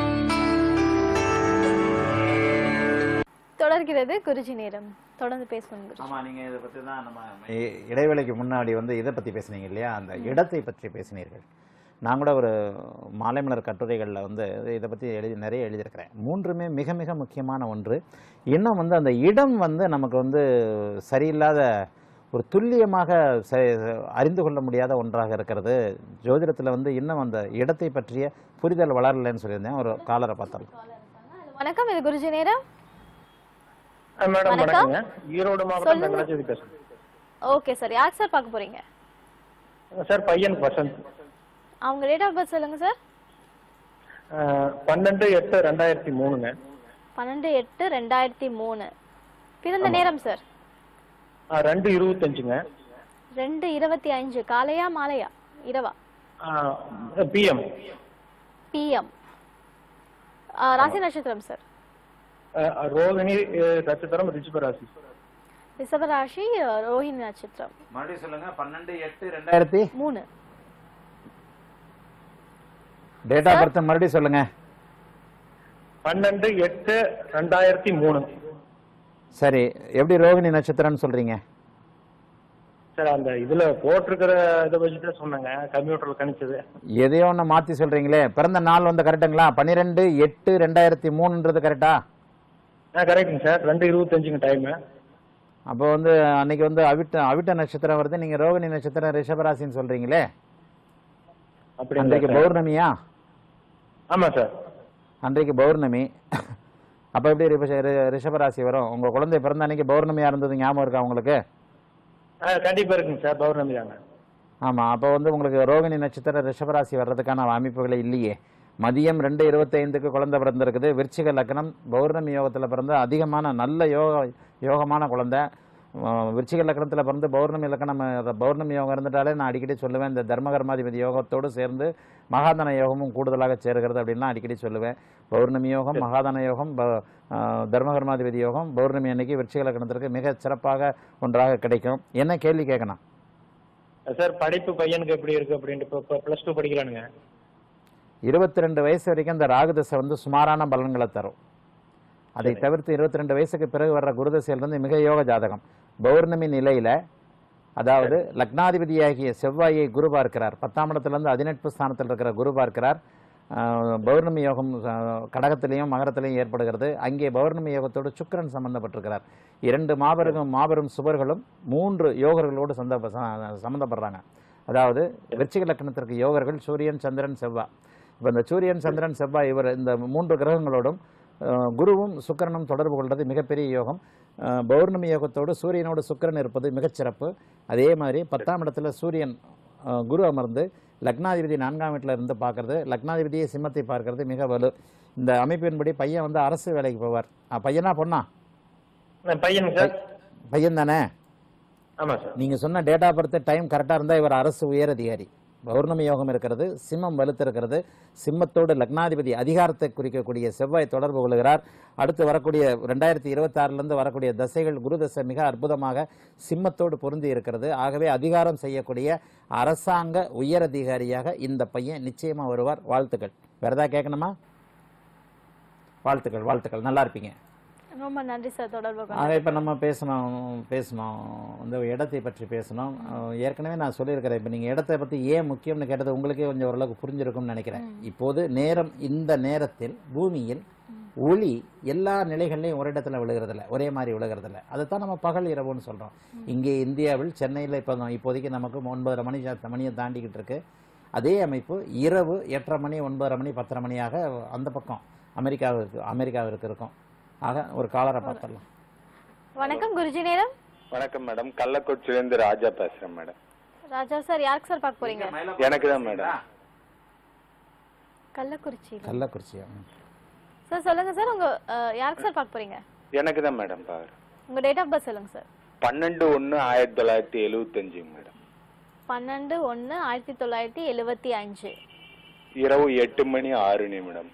தொடர்கிறது குருஜி நேரம் தொடர்ந்து பேசுவோம் குருஜி ஆமாம் நீங்கள் இதை பற்றி தான் நம்ம இ- இடைவேளைக்கு முன்னாடி வந்து இதை பற்றி பேசுனீங்க இல்லையா அந்த இடத்தை பற்றி பேசினீர்கள் நான் கூட ஒரு மாலைமலர் கட்டுரைகளில் வந்து இதை பற்றி எழுதி நிறைய எழுதியிருக்கிறேன் மூன்றுமே மிக மிக முக்கியமான ஒன்று இன்னும் வந்து அந்த இடம் வந்து நமக்கு வந்து சரியில்லாத ஒரு துல்லியமாக ச- அறிந்து கொள்ள முடியாத ஒன்றாக இருக்கிறது ஜோதிடத்தில் வந்து இன்னும் அந்த இடத்தை பற்றிய புரிதல் வளரலைன்னு சொல்லியிருந்தேன் ஒரு காலரை பார்த்தாலும் வணக்கம் இது குருஜி நேரம் மேடம் வணக்கம். வணக்கங்க ஈரோடு மாவட்டம் சொல்லுங்க. வெங்கடாச்சேரி பேசுறேன் ஓகே சார் யார் சார் பார்க்க போறீங்க சார் பையன் வசந்த் அவங்க டேட் ஆஃப் பர்த் சொல்லுங்க சார் அஹ், பன்னெண்டு எட்டு ரெண்டாயிரத்தி மூணுங்க பன்னெண்டு எட்டு ரெண்டாயிரத்தி மூணு பிறந்த நேரம் சார் அஹ், ரெண்டு இருபத்தஞ்சுங்க ரெண்டு இருபத்தி அஞ்சு காலையா மாலையா இரவா பிஎம் பிஎம் ராசி நட்சத்திரம் சார் ரோகிணி அஹ், நட்சத்திரம் ரிச்சிபராசி ரிஷபராசி அஹ், ரோஹிணி நட்சத்திரம் மறுபடியும் சொல்லுங்கள் பன்னெண்டு எட்டு ரெண்டாயிரத்தி மூணு டேட் ஆஃப் பர்த் மறுபடியும் சொல்லுங்கள் பன்னெண்டு எட்டு ரெண்டாயிரத்தி மூணு சரி எப்படி ரோகிணி நட்சத்திரம்னு சொல்றீங்க சார் அந்த இதுல போட்டிருக்கிற இதை வச்சுட்டு சொன்னாங்க கம்ப்யூட்டர்ல கணிச்சது எதையோ ஒன்று மாற்றி சொல்றீங்களே பிறந்த நாள் வந்து கரெக்டுங்களா பன்னிரெண்டு எட்டு ரெண்டாயிரத்தி மூணுன்றது கரெக்டா ஆ கரெக்டுங்க சார் ரெண்டு இருபத்தஞ்சுங்க டைமு அப்போ வந்து அன்னைக்கு வந்து அவிட்ட அவிட்ட நட்சத்திரம் வருது நீங்க ரோகிணி நட்சத்திரம் ரிஷபராசின்னு சொல்றீங்களே அப்படிங்களா அன்றைக்கு சார்? பௌர்ணமியா ஆமா சார் அன்றைக்கு பௌர்ணமி அப்போ எப்படி ரிஷ- ரி- ரிஷபராசி வரும் உங்க குழந்தை பிறந்த அன்னைக்கு பௌர்ணமியா இருந்தது ஞாபகம் இருக்கா உங்களுக்கு ஆ கண்டிப்பா இருக்குங்க சார் பௌர்ணமி தாங்க ஆமா அப்போ வந்து உங்களுக்கு ரோகிணி நட்சத்திரம் ரிஷபராசி வர்றதுக்கான அமைப்புகளே இல்லையே மதியம் ரெண்டு இருபத்தைந்துக்கு குழந்தை பிறந்திருக்குது விருச்சிக லக்னம் பௌர்ணமி யோகத்தில் பிறந்த அதிகமான நல்ல யோக யோகமான குழந்தை அஹ் விருச்சிக லக்னத்தில் பிறந்து பௌர்ணமி லக்னம் அஹ் பௌர்ணமி யோகம் இருந்துட்டாலே நான் அடிக்கடி சொல்லுவேன் இந்த தர்மகர்மாதிபதி யோகத்தோடு சேர்ந்து மகாதன யோகமும் கூடுதலாக சேருகிறது அப்படின்லாம் அடிக்கடி சொல்லுவேன் பௌர்ணமி யோகம் மகாதன யோகம் ப- அஹ் தர்மகர்மாதிபதி யோகம் பௌர்ணமி அன்னைக்கு விருச்சிக லக்னத்திற்கு மிக சிறப்பாக ஒன்றாக கிடைக்கும் என்ன கேள்வி கேட்கணும் சார் படிப்பு பையனுக்கு எப்படி இருக்கு அப்படின்ட்டு இப்போ ப்ளஸ் டூ படிக்கிறானுங்க இருபத்தி ரெண்டு வயசு வரைக்கும் இந்த ராகுதசை வந்து சுமாரான பலன்களை தரும் அதை தவிர்த்து இருபத்தி ரெண்டு வயசுக்கு பிறகு வர்ற குருதசையில் வந்து மிக யோக ஜாதகம் பௌர்ணமி நிலையில அதாவது லக்னாதிபதியாகிய செவ்வாயை குரு பார்க்கிறார் பத்தாம் இடத்திலிருந்து அதிநட்பு ஸ்தானத்தில் இருக்கிற குரு பார்க்கிறார் ஆஹ், பௌர்ணமி யோகம் ஆஹ், கடகத்திலையும் மகரத்திலையும் ஏற்படுகிறது அங்கே பௌர்ணமி யோகத்தோடு சுக்கிரன் சம்பந்தப்பட்டிருக்கிறார் இரண்டு மாபெரும் மாபெரும் சுபர்களும் மூன்று யோகர்களோடு சந்த ச- சம்பந்தப்படுறாங்க அதாவது விருச்சிக லக்னத்திற்கு யோகர்கள் சூரியன் சந்திரன் செவ்வாய் இப்போ இந்த சூரியன் சந்திரன் செவ்வாய் இவர் இந்த மூன்று கிரகங்களோடும் அஹ், குருவும் சுக்கிரனும் தொடர்பு கொள்வது மிகப்பெரிய யோகம் அஹ், பௌர்ணமி யோகத்தோடு சூரியனோடு சுக்கிரன் இருப்பது மிகச்சிறப்பு அதே மாதிரி பத்தாம் இடத்துல சூரியன் அஹ், குரு அமர்ந்து லக்னாதிபதி நான்காம் வீட்டில் இருந்து பார்க்கறது லக்னாதிபதியை சிம்மத்தை பார்க்கறது மிக வலு இந்த அமைப்பின்படி பையன் வந்து அரசு வேலைக்கு போவார் அஹ், பையனா பொண்ணா நான் பையனுங்க சார் பையன் தானே ஆமாம் சார் நீங்க சொன்ன டேட் ஆஃப் பர்த் டைம் கரெக்டா இருந்தா இவர் அரசு உயர் அதிகாரி பௌர்ணமி யோகம் இருக்கிறது சிம்மம் வலுத்திருக்கிறது சிம்மத்தோடு லக்னாதிபதி அதிகாரத்தை குறிக்கக்கூடிய செவ்வாய் தொடர்பு கொள்கிறார் அடுத்து வரக்கூடிய ரெண்டாயிரத்தி இருபத்தாறுலேருந்து வரக்கூடிய தசைகள் குரு தசை மிக அற்புதமாக சிம்மத்தோடு பொருந்தி இருக்கிறது ஆகவே அதிகாரம் செய்யக்கூடிய அரசாங்க உயர் அதிகாரியாக இந்த பையன் நிச்சயமா வருவார் வாழ்த்துக்கள் வேற ஏதாவது கேட்கணுமா வாழ்த்துக்கள் வாழ்த்துக்கள் நல்லா இருப்பீங்க ரொம்ப நன்றி சார் தொடர்பு கொண்டு ஆக இப்போ நம்ம பேசணும் பேசணும் இந்த இடத்தை பற்றி பேசணும் அஹ் ஏற்கனவே நான் சொல்லியிருக்கிறேன் இப்போ நீங்கள் இடத்தை பற்றி ஏன் முக்கியம்னு கேட்டது உங்களுக்கே கொஞ்சம் ஓரளவுக்கு புரிஞ்சிருக்கும்னு நினைக்கிறேன் இப்போது நேரம் இந்த நேரத்தில் பூமியில் ஒளி எல்லா நிலைகள்லையும் ஒரு இடத்துல விழுகிறதில்ல ஒரே மாதிரி விழுகிறதில்ல அதைத்தான் நம்ம பகல் இரவுன்னு சொல்கிறோம் இங்கே இந்தியாவில் சென்னையில் இப்போ இப்போதைக்கு நமக்கு ஒன்பதரை மணி சா- மணியை தாண்டிக்கிட்டு இருக்கு அதே அமைப்பு இரவு எட்டரை மணி ஒன்பதரை மணி பத்தரை மணியாக அந்த பக்கம் அமெரிக்காவிற்கு அமெரிக்காவிற்கு இருக்கும் ஆக ஒரு காலரை பார்த்துடலாம் வணக்கம் குருஜி நேரம் வணக்கம் மேடம் கள்ளக்குறிச்சியிலேருந்து ராஜா பேசுறேன் மேடம் ராஜா சார் யாருக்கு சார் பார்க்க போறீங்க எனக்கு தான் மேடம் கள்ளக்குறிச்சி கள்ளக்குறிச்சியா ம். சார் சொல்லுங்க சார் உங்க அஹ், யாருக்கு சார் பார்க்க போறீங்க எனக்கு தான் மேடம் பாரு உங்க டேட் ஆஃப் பர்த் சொல்லுங்க சார் பன்னெண்டு ஒன்று ஆயிரத்தி தொள்ளாயிரத்தி எழுவத்தஞ்சு மேடம் பன்னெண்டு ஒன்று ஆயிரத்தி தொள்ளாயிரத்தி எழுவத்தி அஞ்சு இரவு எட்டு மணி ஆறு நிமிடம்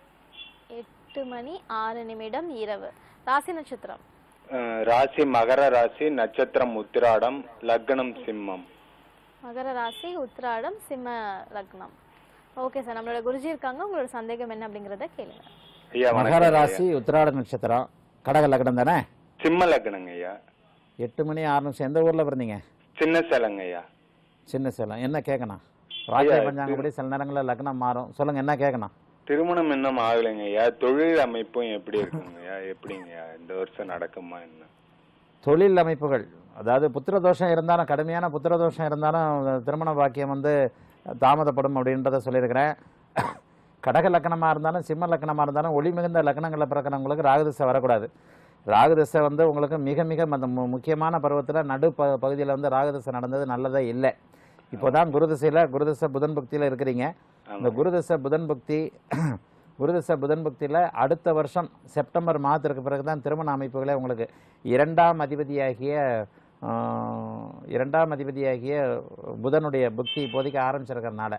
எட்டு மணி ஆறு நிமிடம் இரவு ராசி நட்சத்திரம் அஹ், ராசி மகர ராசி நட்சத்திரம் உத்திராடம் லக்னம் சிம்மம் மகர ராசி உத்திராடம் சிம்ம லக்னம் ஓகே சார் நம்மளோட குருஜி இருக்காங்க உங்களோட சந்தேகம் என்ன அப்படிங்கறத கேளுங்க ஐயா மகர வணக்கம் ராசி உத்திராட நட்சத்திரம் கடக லக்னம் தானே சிம்ம லக்னங்க ஐயா எட்டு மணி ஆறு நிமிஷம் எந்த ஊர்ல பிறந்தீங்க சின்ன சேலங்க ஐயா சின்ன சேலம் என்ன கேட்கணும் ராஜா ஐயா, பஞ்சாங்கப்படி சில நேரங்களில் லக்னம் மாறும் சொல்லுங்க என்ன கேட்கணும் திருமணம் இன்னும் ஆகலைங்க ஐயா தொழில் அமைப்பும் எப்படி இருக்குங்க ஐயா எப்படிங்க ஐயா இந்த வருஷம் நடக்குமா என்ன தொழில் அமைப்புகள் அதாவது புத்திர தோஷம் இருந்தாலும் கடுமையான புத்திர தோஷம் இருந்தாலும் திருமண பாக்கியம் வந்து தாமதப்படும் அப்படின்றத சொல்லியிருக்கிறேன் கடக லக்கணமாக இருந்தாலும் சிம்ம லக்கணமாக இருந்தாலும் ஒளி மிகுந்த லக்கணங்களில் பிறக்கிறவங்களுக்கு ராகுதிசை வரக்கூடாது ராகுதிசை வந்து உங்களுக்கு மிக மிக அந்த மு- முக்கியமான பருவத்தில் நடு ப பகுதியில் வந்து ராகுதிசை நடந்தது நல்லதே இல்லை இப்போ தான் குருதிசையில் குருதிசை புதன் பக்தியில் இருக்கிறீங்க இந்த குருதிசை புதன் பக்தி குருதிசை புதன் பக்தியில் அடுத்த வருஷம் செப்டம்பர் மாதத்திற்கு பிறகு தான் திருமண அமைப்புகளே உங்களுக்கு இரண்டாம் அதிபதியாகிய ஆஹ், இரண்டாம் அதிபதியாகிய புதனுடைய புக்தி இப்போதைக்கு ஆரம்பிச்சிருக்கிறனால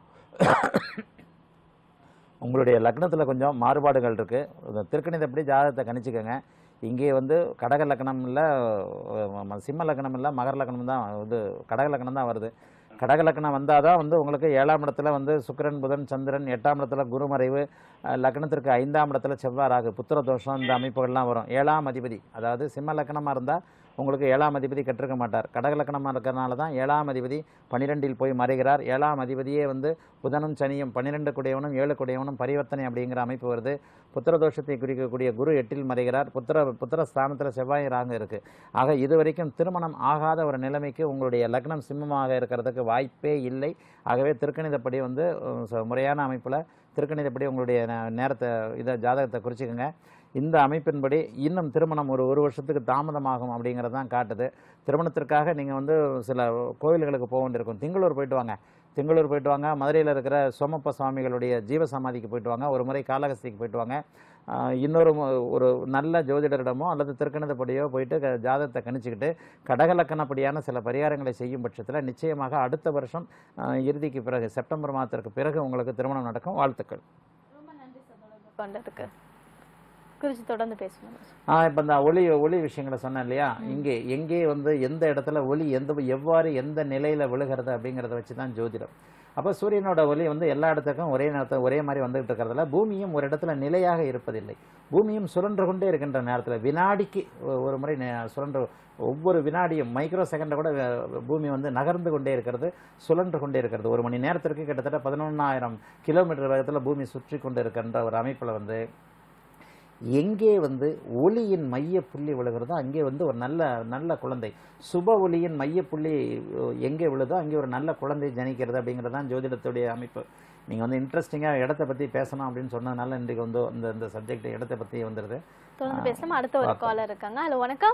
உங்களுடைய லக்னத்தில் கொஞ்சம் மாறுபாடுகள் இருக்குது திருக்கணிதப்படி ஜாதகத்தை கணிச்சுக்கோங்க இங்கே வந்து கடக லக்னம் இல்லை அஹ், சிம்ம லக்னம் இல்லை மகர லக்னம் தான் இது கடக லக்னம் தான் வருது கடக லக்னம் வந்தால் தான் வந்து உங்களுக்கு ஏழாம் இடத்துல வந்து சுக்கிரன் புதன் சந்திரன் எட்டாம் இடத்துல குருமறைவு அஹ், லக்னத்திற்கு ஐந்தாம் இடத்துல செவ்வாய் ராகு புத்திர தோஷம் இந்த அமைப்புகள்லாம் வரும் ஏழாம் அதிபதி அதாவது சிம்ம லக்னமாக இருந்தால் உங்களுக்கு ஏழாம் அதிபதி கற்றிருக்க மாட்டார் கடக லக்னமாக இருக்கிறனால தான் ஏழாம் அதிபதி பன்னிரெண்டில் போய் மறைகிறார் ஏழாம் அதிபதியே வந்து புதனும் சனியும் பன்னிரெண்டு குடையவனும் ஏழு குடையவனும் பரிவர்த்தனை அப்படிங்கிற அமைப்பு வருது புத்திர தோஷத்தை குறிக்கக்கூடிய குரு எட்டில் மறைகிறார் புத்திர புத்திர ஸ்தானத்தில் செவ்வாய் ராகு இருக்கு ஆக இதுவரைக்கும் திருமணம் ஆகாத ஒரு நிலைமைக்கு உங்களுடைய லக்னம் சிம்மமாக இருக்கிறதுக்கு வாய்ப்பே இல்லை ஆகவே திருக்கணிதப்படி வந்து அஹ், ச- முறையான அமைப்பில் திருக்கணிதப்படி உங்களுடைய நே- நேரத்தை இதை ஜாதகத்தை குறிச்சிக்கோங்க இந்த அமைப்பின்படி இன்னும் திருமணம் ஒரு ஒரு வருஷத்துக்கு தாமதமாகும் அப்படிங்கிறது தான் காட்டுது திருமணத்திற்காக நீங்கள் வந்து சில கோவில்களுக்கு போக வேண்டியிருக்கும் திங்களூர் போயிட்டு வாங்க திங்களூர் போயிட்டு வாங்க மதுரையில் இருக்கிற சோமப்ப சுவாமிகளுடைய ஜீவசமாதிக்கு போயிட்டு வாங்க ஒரு முறை காளகஸ்திக்கு போயிட்டு வாங்க ஆஹ் இன்னொரு மு- ஒரு நல்ல ஜோதிடரிடமோ அல்லது திருக்கணிதப்படியோ போயிட்டு க- ஜாதகத்தை கணிச்சுக்கிட்டு கடகலக்கணப்படியான சில பரிகாரங்களை செய்யும் பட்சத்தில் நிச்சயமாக அடுத்த வருஷம் ஆஹ் இறுதிக்கு பிறகு செப்டம்பர் மாதத்திற்கு பிறகு உங்களுக்கு திருமணம் நடக்கும் வாழ்த்துக்கள் கொண்டதுக்கு குருஜி தொடர்ந்து பேசணும் ஆ இப்போ இந்த ஒளி ஒளி விஷயங்களை சொன்னேன் இல்லையா இங்கே எங்கே வந்து எந்த இடத்துல ஒளி எந்த எவ்வாறு எந்த நிலையில விழுகிறது அப்படிங்கிறத வச்சு தான் ஜோதிடம் அப்போ சூரியனோட ஒளி வந்து எல்லா இடத்துக்கும் ஒரே நேரத்தில் ஒரே மாதிரி வந்துகிட்டு இருக்கிறதுல பூமியும் ஒரு இடத்துல நிலையாக இருப்பதில்லை பூமியும் சுழன்று கொண்டே இருக்கின்ற நேரத்தில் வினாடிக்கு ஒ- ஒரு முறை நே- சுழன்று ஒவ்வொரு வினாடியும் மைக்ரோ செகண்டை கூட அஹ், பூமி வந்து நகர்ந்து கொண்டே இருக்கிறது சுழன்று கொண்டே இருக்கிறது ஒரு மணி நேரத்திற்கு கிட்டத்தட்ட பதினொன்றாயிரம் கிலோமீட்டர் வேகத்தில் பூமி சுற்றி கொண்டு இருக்கின்ற ஒரு அமைப்பில் வந்து எங்கே வந்து ஒளியின் மைய புள்ளி விழுகிறதோ அங்கே வந்து ஒரு நல்ல நல்ல குழந்தை சுப ஒளியின் மைய புள்ளி அஹ், எங்கே விழுதோ அங்கே ஒரு நல்ல குழந்தை ஜனிக்கிறது அப்படிங்கிறது தான் ஜோதிடத்துடைய அமைப்பு நீங்கள் வந்து இன்ட்ரெஸ்டிங்காக இடத்த பற்றி பேசணும் அப்படின்னு சொன்னதுனால இன்றைக்கு வந்து இந்த இந்த சப்ஜெக்ட் இடத்தை பற்றி வந்துடுது தொடர்ந்து ஆ, பேசலாம் அடுத்த ஒரு பார்க்கலாம். காலர் இருக்காங்க ஹலோ வணக்கம்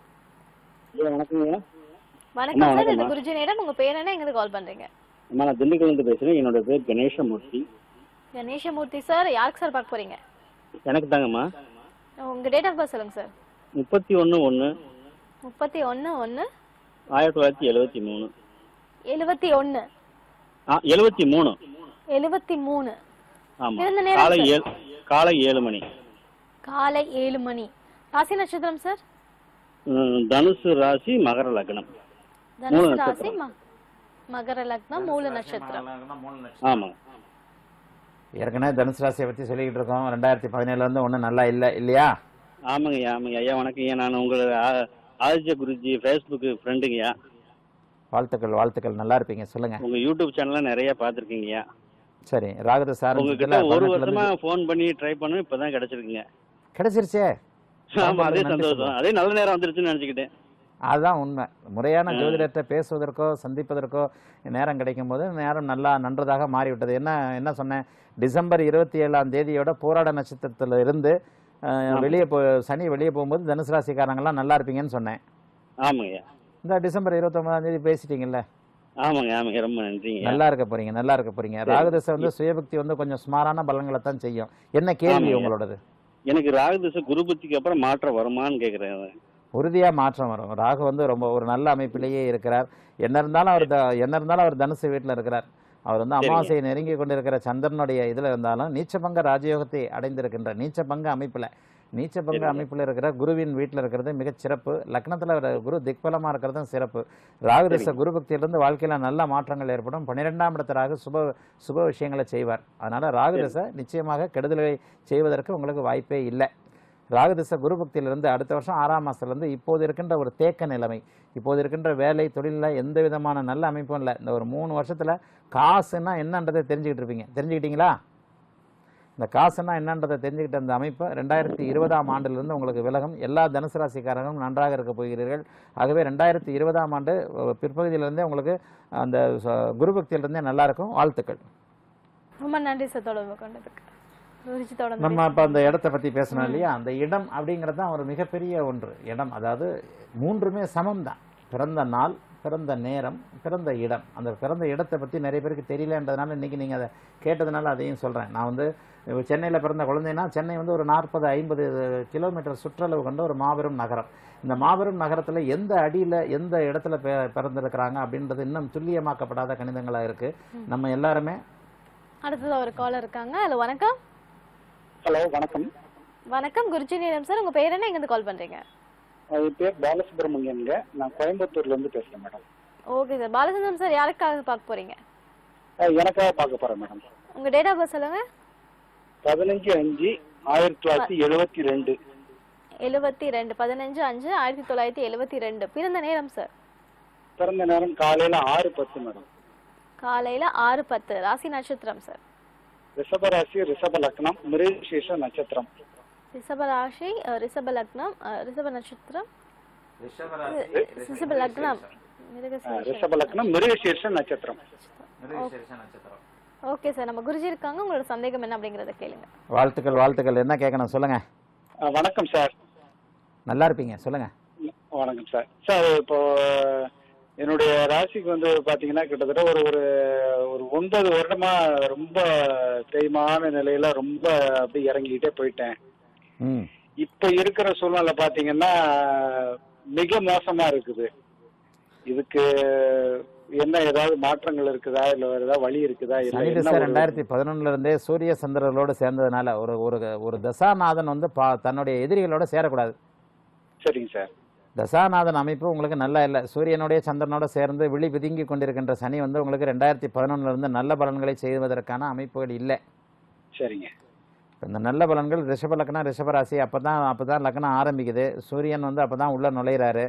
வணக்கங்க வணக்கம் சார் இது வணக்கம்மா. குருஜி நேரம் உங்க பேர் என்ன எங்க கால் பண்றீங்க அம்மா நான் திண்டுக்கல்லேருந்து பேசுகிறேன் என்னோட பேர் கணேசமூர்த்தி கணேசமூர்த்தி சார் யாருக்கு சார் பார்க்க போறீங்க எனக்கு தாங்கம்மா உங்க டேட் ஆஃப் பர்த் சொல்லுங்க சார் முப்பத்தி ஒன்று ஒன்று முப்பத்தி ஒன்று ஒன்று ஆயிரத்தி தொள்ளாயிரத்தி எழுபத்தி மூணு எழுபத்தி ஒன்று ஆ எழுபத்தி மூணு எழுபத்தி மூணு ஆமாம் பிறந்த நேரம் காலை சார்? ஏழு காலை ஏழு மணி காலை ஏழு மணி ராசி நட்சத்திரம் சார் ம், தனுசு ராசி மகர லக்னம் தனுசு மூல ராசி நட்சத்திரம். ம- மகர லக்னம் மூல நட்சத்திரம் ஆமாம் ஏற்கனவே தனுசு ராசியை பற்றி சொல்லிக்கிட்டு இருக்கோம் ரெண்டாயிரத்தி பதினேழுல இருந்து ஒன்றும் நல்லா இல்லை இல்லையா ஆமாங்கய்யா ஆமாங்க ஐயா வணக்கம்யா நான் உங்களை ஆ- ஆதித்ய குருஜி ஃபேஸ்புக்கு ஃப்ரெண்டுங்கய்யா வாழ்த்துக்கள் வாழ்த்துக்கள் நல்லா இருப்பீங்க சொல்லுங்க உங்க யூடியூப் சேனல்லாம் நிறைய பார்த்துருக்கீங்கய்யா சரி ராகுத சார் உங்ககிட்ட ஒரு வருஷமா ஃபோன் பண்ணி ட்ரை பண்ண இப்பதான் கிடைச்சிருக்குங்க கிடைச்சிருச்சே ஆமா அதே நன்றி சந்தோஷம் சொல்றேன். அதே நல்ல நேரம் வந்துருச்சுன்னு நினைச்சுக்கிட்டேன் அதுதான் உண்மை முறையான ஆ. ஜோதிடத்தை பேசுவதற்கோ சந்திப்பதற்கோ நேரம் கிடைக்கும் போது நேரம் நல்லா நன்றதாக மாறிவிட்டது என்ன என்ன சொன்னேன் டிசம்பர் இருபத்தி ஏழாம் தேதியோட போராட நட்சத்திரத்துல இருந்து ஆமா. வெளியே போ சனி வெளியே போகும்போது தனுசு ராசிக்காரங்கெல்லாம் நல்லா இருப்பீங்கன்னு சொன்னேன் ஆமாங்கய்யா இந்த டிசம்பர் இருபத்தொன்பதாம் தேதி பேசிட்டீங்கல்ல ஆமாங்க ஆமாங்க ரொம்ப நன்றிங்க நல்லா இருக்க போறீங்க நல்லா இருக்க போறீங்க சரி. ராகுதசை வந்து சுயபக்தி வந்து கொஞ்சம் சுமாரான பலன்களை தான் செய்யும் என்ன கேள்வி ஆமாங்க. உங்களோடது எனக்கு ராகுதிசை குரு புத்திக்கு அப்புறம் மாற்றம் வருமான்னு கேக்குறேன் உறுதியா மாற்றம் வரும் ராகு வந்து ரொம்ப ஒரு நல்ல அமைப்பிலேயே இருக்கிறார் என்ன இருந்தாலும் அவர் த- என்ன இருந்தாலும் அவர் தனுசு வீட்டில் இருக்கிறார் அவர் வந்து சரிங்க. அமாவாசையை நெருங்கி கொண்டிருக்கிற சந்திரனுடைய இதுல இருந்தாலும் நீச்சபங்க ராஜயோகத்தை அடைந்திருக்கின்ற நீச்சபங்க அமைப்புல நீச்சபங்க சரிங்க. அமைப்புல இருக்கிற குருவின் வீட்டில் இருக்கிறது மிகச் சிறப்பு லக்னத்துல வர குரு திக்பலமா இருக்கிறதும் சிறப்பு ராகுதச சரிங்க. குரு பக்தியிலிருந்து வாழ்க்கையில நல்ல மாற்றங்கள் ஏற்படும் பன்னிரெண்டாம் இடத்து ராகு சுப சுப விஷயங்களை செய்வார் அதனால ராகுதசை நிச்சயமாக கெடுதலை செய்வதற்கு உங்களுக்கு வாய்ப்பே இல்லை ராகுதச குரு பக்தியிலிருந்து அடுத்த வருஷம் ஆறாம் மாசத்துலேருந்து இப்போது இருக்கின்ற ஒரு தேக்க நிலைமை இப்போது இருக்கின்ற வேலை தொழிலில் எந்த விதமான நல்ல அமைப்பும் இல்லை இந்த ஒரு மூணு வருஷத்துல காசுன்னா என்னன்றதை தெரிஞ்சுக்கிட்டு இருப்பீங்க தெரிஞ்சுக்கிட்டீங்களா இந்த காசுன்னா என்னன்றதை தெரிஞ்சுக்கிட்ட அந்த அமைப்பு ரெண்டாயிரத்தி இருபதாம் ஆண்டிலிருந்து உங்களுக்கு விலகும் எல்லா தனுசு ராசிக்காரர்களும் நன்றாக இருக்க போகிறீர்கள் ஆகவே ரெண்டாயிரத்தி இருபதாம் ஆண்டு அஹ், பிற்பகுதியிலிருந்தே உங்களுக்கு அந்த ச- குரு பக்தியிலிருந்தே நல்லா இருக்கும் வாழ்த்துக்கள் ரொம்ப நன்றி சார் தொடர்பு கொண்டதுக்கு குருஜி தொடர்ந்து நம்ம பேசுங்க. இப்போ அந்த இடத்த பற்றி பேசணும் ம். இல்லையா அந்த இடம் அப்படிங்கிறது தான் ஒரு மிகப்பெரிய ஒன்று இடம் அதாவது மூன்றுமே சமம் தான் பிறந்த நாள் பிறந்த நேரம் பிறந்த இடம் அந்த பிறந்த இடத்தை பற்றி நிறைய பேருக்கு தெரியலன்றதுனால இன்னைக்கு நீங்கள் அதை கேட்டதுனால அதையும் சொல்கிறேன் நான் வந்து சென்னையில் பிறந்த குழந்தைனா சென்னை வந்து ஒரு நாற்பது ஐம்பது கிலோமீட்டர் சுற்றளவு கொண்ட ஒரு மாபெரும் நகரம் இந்த மாபெரும் நகரத்தில் எந்த அடியில் எந்த இடத்துல பெ- பிறந்திருக்கிறாங்க அப்படின்றது இன்னும் துல்லியமாக்கப்படாத கணிதங்களாக இருக்குது நம்ம எல்லாருமே அடுத்தது ஒரு காலர் இருக்காங்க ஹலோ வணக்கம் ஹலோ வணக்கம் வணக்கம் குருஜி நேரம் சார் உங்க பேர் என்ன எங்க கால் பண்றீங்க என் பேர் பாலசுப்ரமணியனுங்க நான் கோயம்புத்தூர்ல இருந்து பேசுறேன் madam okay sir Balachandran sir யாருக்காக பார்க்க போறீங்க அஹ் எனக்காக பார்க்க போறேன் மேடம் உங்க டேட் ஆஃப் பர்த் சொல்லுங்க பதினஞ்சு அஞ்சு ஆயிரத்தி தொள்ளாயிரத்தி எழுபத்தி ரெண்டு எழுபத்தி ரெண்டு பதினஞ்சு அஞ்சு ஆயிரத்தி தொள்ளாயிரத்தி எழுபத்தி ரெண்டு பிறந்த நேரம் சார் பிறந்த நேரம் காலையில ஆறு பத்து மேடம் காலையில ஆறு பத்து ராசி நட்சத்திரம் சார் ரிஷப ராசி ரிஷப லக்னம் மிருகசீஷ நட்சத்திரம் ரிஷப ராசி அஹ், ரிஷப லக்னம் அஹ், ரிஷப நட்சத்திரம் ரிஷப லக்னம் அஹ் மிருகசீரிஷம். ரிஷப லக்னம் மிருகசீர்ஷ நட்சத்திரம் ஓகே சார் நம்ம குருஜி இருக்காங்க உங்களோட சந்தேகம் என்ன அப்படிங்கறத கேளுங்க வாழ்த்துக்கள் வாழ்த்துக்கள் என்ன கேட்கணும் சொல்லுங்க அஹ் வணக்கம் சார் நல்லா இருப்பீங்க சொல்லுங்க வணக்கம் சார் சார் இப்போ என்னுடைய ராசிக்கு வந்து பாத்தீங்கன்னா கிட்டத்தட்ட ஒரு ஒரு ஒரு ஒன்பது வருடமா ரொம்ப தேய்மான நிலையில ரொம்ப அப்படியே இறங்கிக்கிட்டே போயிட்டேன் ம் இப்ப இருக்கிற சூழ்நிலை பாத்தீங்கன்னா மிக மோசமா இருக்குது இதுக்கு என்ன ஏதாவது மாற்றங்கள் இருக்குதா இல்ல வேற ஏதாவது வழி இருக்குதா இல்ல சனி என்ன திசை ஒரு- ரெண்டாயிரத்தி பதினொன்னுல இருந்தே சூரிய சந்திரர்களோடு சேர்ந்ததுனால ஒரு ஒரு ஒரு தசாநாதன் வந்து பா தன்னுடைய எதிரிகளோட சேரக்கூடாது சரிங்க சார் தசாநாதன் அமைப்பு உங்களுக்கு நல்லா இல்லை சூரியனுடைய சந்திரனோட சேர்ந்து விழி பிதுங்கி கொண்டிருக்கின்ற சனி வந்து உங்களுக்கு ரெண்டாயிரத்தி பதினொன்னுல இருந்து நல்ல பலன்களை செய்வதற்கான அமைப்புகள் இல்லை சரிங்க இந்த நல்ல பலன்கள் ரிஷப லக்னம் ரிஷப ராசி அப்போ தான் அப்போ தான் லக்னம் ஆரம்பிக்குது சூரியன் வந்து அப்போ தான் உள்ளே நுழையிறாரு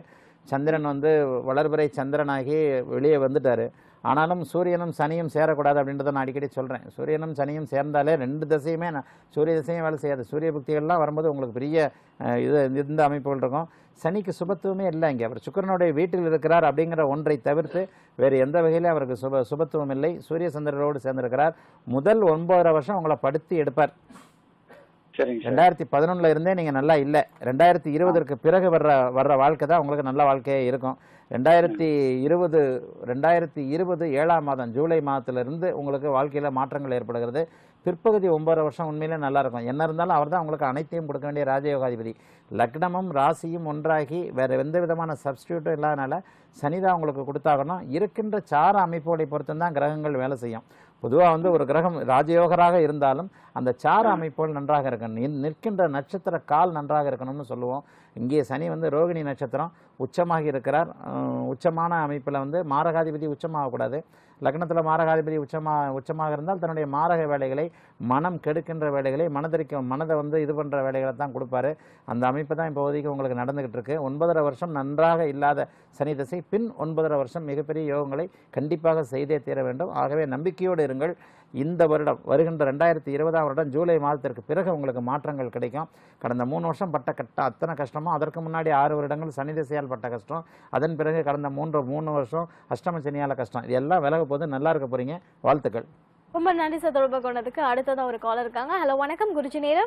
சந்திரன் வந்து வளர்பிறை சந்திரனாகி வெளியே வந்துட்டாரு ஆனாலும் சூரியனும் சனியும் சேரக்கூடாது அப்படின்றத நான் அடிக்கடி சொல்கிறேன் சூரியனும் சனியும் சேர்ந்தாலே ரெண்டு திசையுமே நான் சூரிய திசையும் வேலை செய்யாது சூரிய புக்திகள்லாம் வரும்போது உங்களுக்கு பெரிய அஹ், இது இந்த அமைப்புகள் இருக்கும் சனிக்கு சுபத்துவமே இல்லை இங்கே அவர் சுக்கிரனுடைய வீட்டில் இருக்கிறார் அப்படிங்கிற ஒன்றை தவிர்த்து வேறு எந்த வகையிலும் அவருக்கு சுப சுபத்துவம் இல்லை சூரிய சந்திரரோடு சேர்ந்திருக்கிறார் முதல் ஒன்பதரை வருஷம் உங்களை படுத்தி எடுப்பார் சரிங்க சார் ரெண்டாயிரத்தி பதினொன்னுல இருந்தே நீங்க நல்லா இல்லை ரெண்டாயிரத்தி இருபதற்கு பிறகு வர்ற வர்ற வாழ்க்கை தான் உங்களுக்கு நல்ல வாழ்க்கையே இருக்கும் ரெண்டாயிரத்தி இருபது ரெண்டாயிரத்தி இருபது ஏழாம் மாதம் ஜூலை மாதத்திலிருந்து உங்களுக்கு வாழ்க்கையில மாற்றங்கள் ஏற்படுகிறது பிற்பகுதி ஒன்பது வருஷம் உண்மையிலே நல்லா இருக்கும் என்ன இருந்தாலும் அவர் தான் உங்களுக்கு அனைத்தையும் கொடுக்க வேண்டிய ராஜயோகாதிபதி லக்னமும் ராசியும் ஒன்றாகி வேற எந்த விதமான சப்ஸ்டியூட்டும் இல்லாதனால சனிதான் உங்களுக்கு கொடுத்தாகணும் இருக்கின்ற சார அமைப்போடை பொறுத்து தான் கிரகங்கள் வேலை செய்யும் பொதுவாக வந்து ஒரு கிரகம் ராஜயோகராக இருந்தாலும் அந்த சார அமைப்புகள் நன்றாக இருக்கணும் நின்- நிற்கின்ற நட்சத்திர கால் நன்றாக இருக்கணும்னு சொல்லுவோம் இங்கே சனி வந்து ரோகிணி நட்சத்திரம் உச்சமாகி இருக்கிறார் அஹ் உச்சமான அமைப்பில் வந்து மாரகாதிபதி உச்சமாகக்கூடாது லக்னத்தில் மாரகாதிபதி உச்சமா உச்சமாக இருந்தால் தன்னுடைய மாரக வேலைகளை மனம் கெடுக்கின்ற வேலைகளை மனதிற்கும் மனதை வந்து இது பண்ணுற வேலைகளை தான் கொடுப்பாரு அந்த அமைப்பு தான் இப்போதைக்கு உங்களுக்கு நடந்துகிட்டு இருக்கு ஒன்பதரை வருஷம் நன்றாக இல்லாத சனி திசை பின் ஒன்பதரை வருஷம் மிகப்பெரிய யோகங்களை கண்டிப்பாக செய்தே தீர வேண்டும் ஆகவே நம்பிக்கையோடு இருங்கள் இந்த வருடம் வருகின்ற ரெண்டாயிரத்தி இருபதாம் வருடம் ஜூலை மாதத்திற்கு பிறகு உங்களுக்கு மாற்றங்கள் கிடைக்கும் கடந்த மூணு வருஷம் பட்ட கட்ட அத்தனை கஷ்டமும் அதற்கு முன்னாடி ஆறு வருடங்கள் சனி திசையால் பட்ட கஷ்டம் அதன் பிறகு கடந்த மூன்று மூணு வருஷம் அஷ்டம சனியால் கஷ்டம் இது எல்லாம் விலக போது நல்லா இருக்க போறீங்க வாழ்த்துக்கள் ரொம்ப நன்றி சார் தொடர்பு கொண்டதுக்கு அடுத்ததான் ஒரு காலர் இருக்காங்க ஹலோ வணக்கம் குருஜி நேரம்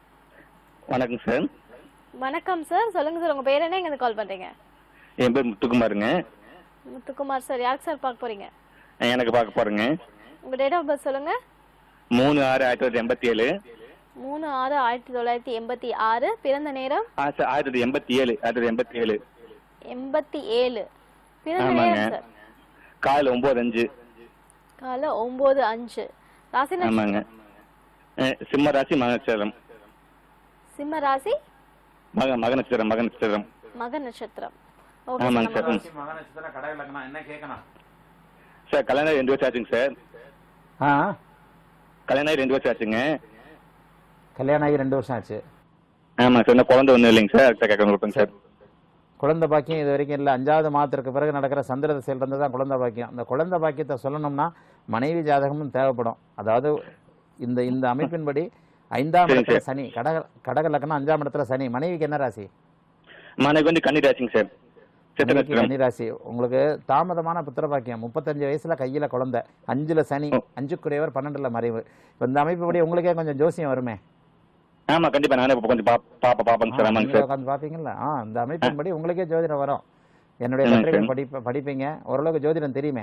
வணக்கம் சார் வணக்கம் சார் சொல்லுங்க சார் உங்க பேர் என்ன எங்க கால் பண்றீங்க என் பேர் முத்துக்குமாருங்க முத்துக்குமார் சார் யாருக்கு சார் பார்க்க போறீங்க எனக்கு பார்க்க போறேங்க உங்க டேட் ஆஃப் பர்த் சொல்லுங்க மூணு ஆறு ஆயிரத்தி தொள்ளாயிரத்தி எண்பத்தி ஏழு மூணு ஆறு ஆயிரத்தி தொள்ளாயிரத்தி எண்பத்தி ஆறு பிறந்த நேரம் ஆ சார் ஆயிரத்தி தொள்ளாயிரத்தி எண்பத்தி ஏழு ஆயிரத்தி தொள்ளாயிரத்தி எண்பத்தி ஏழு எண்பத்தி ஏழு பிறந்த ஆமாங்க நேரம் சார் காலையில் ஒம்பது அஞ்சு காலை ஒன்பது அஞ்சு ராசி நட்சத்திரம் ஆமாங்க அஹ் சிம்ம ராசி மக நட்சத்திரம் சிம்ம ராசி மக மக நட்சத்திரம் மக நட்சத்திரம் மக நட்சத்திரம் ஓகே ஆமாங்க சார் ம். என்ன கேட்கணும் சார் கல்யாணம் ஆகி ரெண்டு வருஷம் ஆச்சுங்க சார் ஆ கல்யாணம் ஆகி ரெண்டு வருஷம் ஆச்சுங்க கல்யாணம் ஆகி ரெண்டு வருஷம் ஆச்சு ஆமாம் சார் இன்னும் குழந்தை ஒன்றும் இல்லைங்க சார் அடுத்த கேட்க கொடுப்பேங்க சார் குழந்தை பாக்கியம் இது வரைக்கும் இல்லை அஞ்சாவது மாதத்திற்கு பிறகு நடக்கிற சந்திர திசையில் இருந்து தான் குழந்தை பாக்கியம் அந்த குழந்தை பாக்கியத்தை சொல்லணும்னா மனைவி ஜாதகமும் தேவைப்படும் அதாவது இந்த இந்த அமைப்பின்படி ஐந்தாம் சரி, இடத்துல சரி. சனி கடக கடக லக்னம் அஞ்சாம் இடத்துல சனி மனைவிக்கு என்ன ராசி மனைவி வந்து கண்ணீர் ஆச்சுங்க சார் சித்த மனைவிக்கு நட்சத்திரம் கன்னி ராசி உங்களுக்கு தாமதமான புத்திர பாக்கியம் முப்பத்தஞ்சு வயசுல கையில குழந்தை அஞ்சுல சனி அஞ்சுக்குடையவர் பன்னெண்டுல மறைவு இப்ப இந்த அமைப்புப்படி உங்களுக்கே கொஞ்சம் ஜோசியம் வருமே ஆமாம் கண்டிப்பாக நானே இப்போ கொஞ்சம் பா பாப்பா பார்ப்பேங்க சார் ஆமாங்க நீங்க சார் உட்காந்து பாப்பீங்களா ஆ இந்த அமைப்பின்படி உங்களுக்கே ஜோதிடம் வரும் என்னுடைய ஆமாங்க பத்திரிகை சார். படிப்ப படிப்பீங்க ஓரளவுக்கு ஜோதிடம் தெரியுமே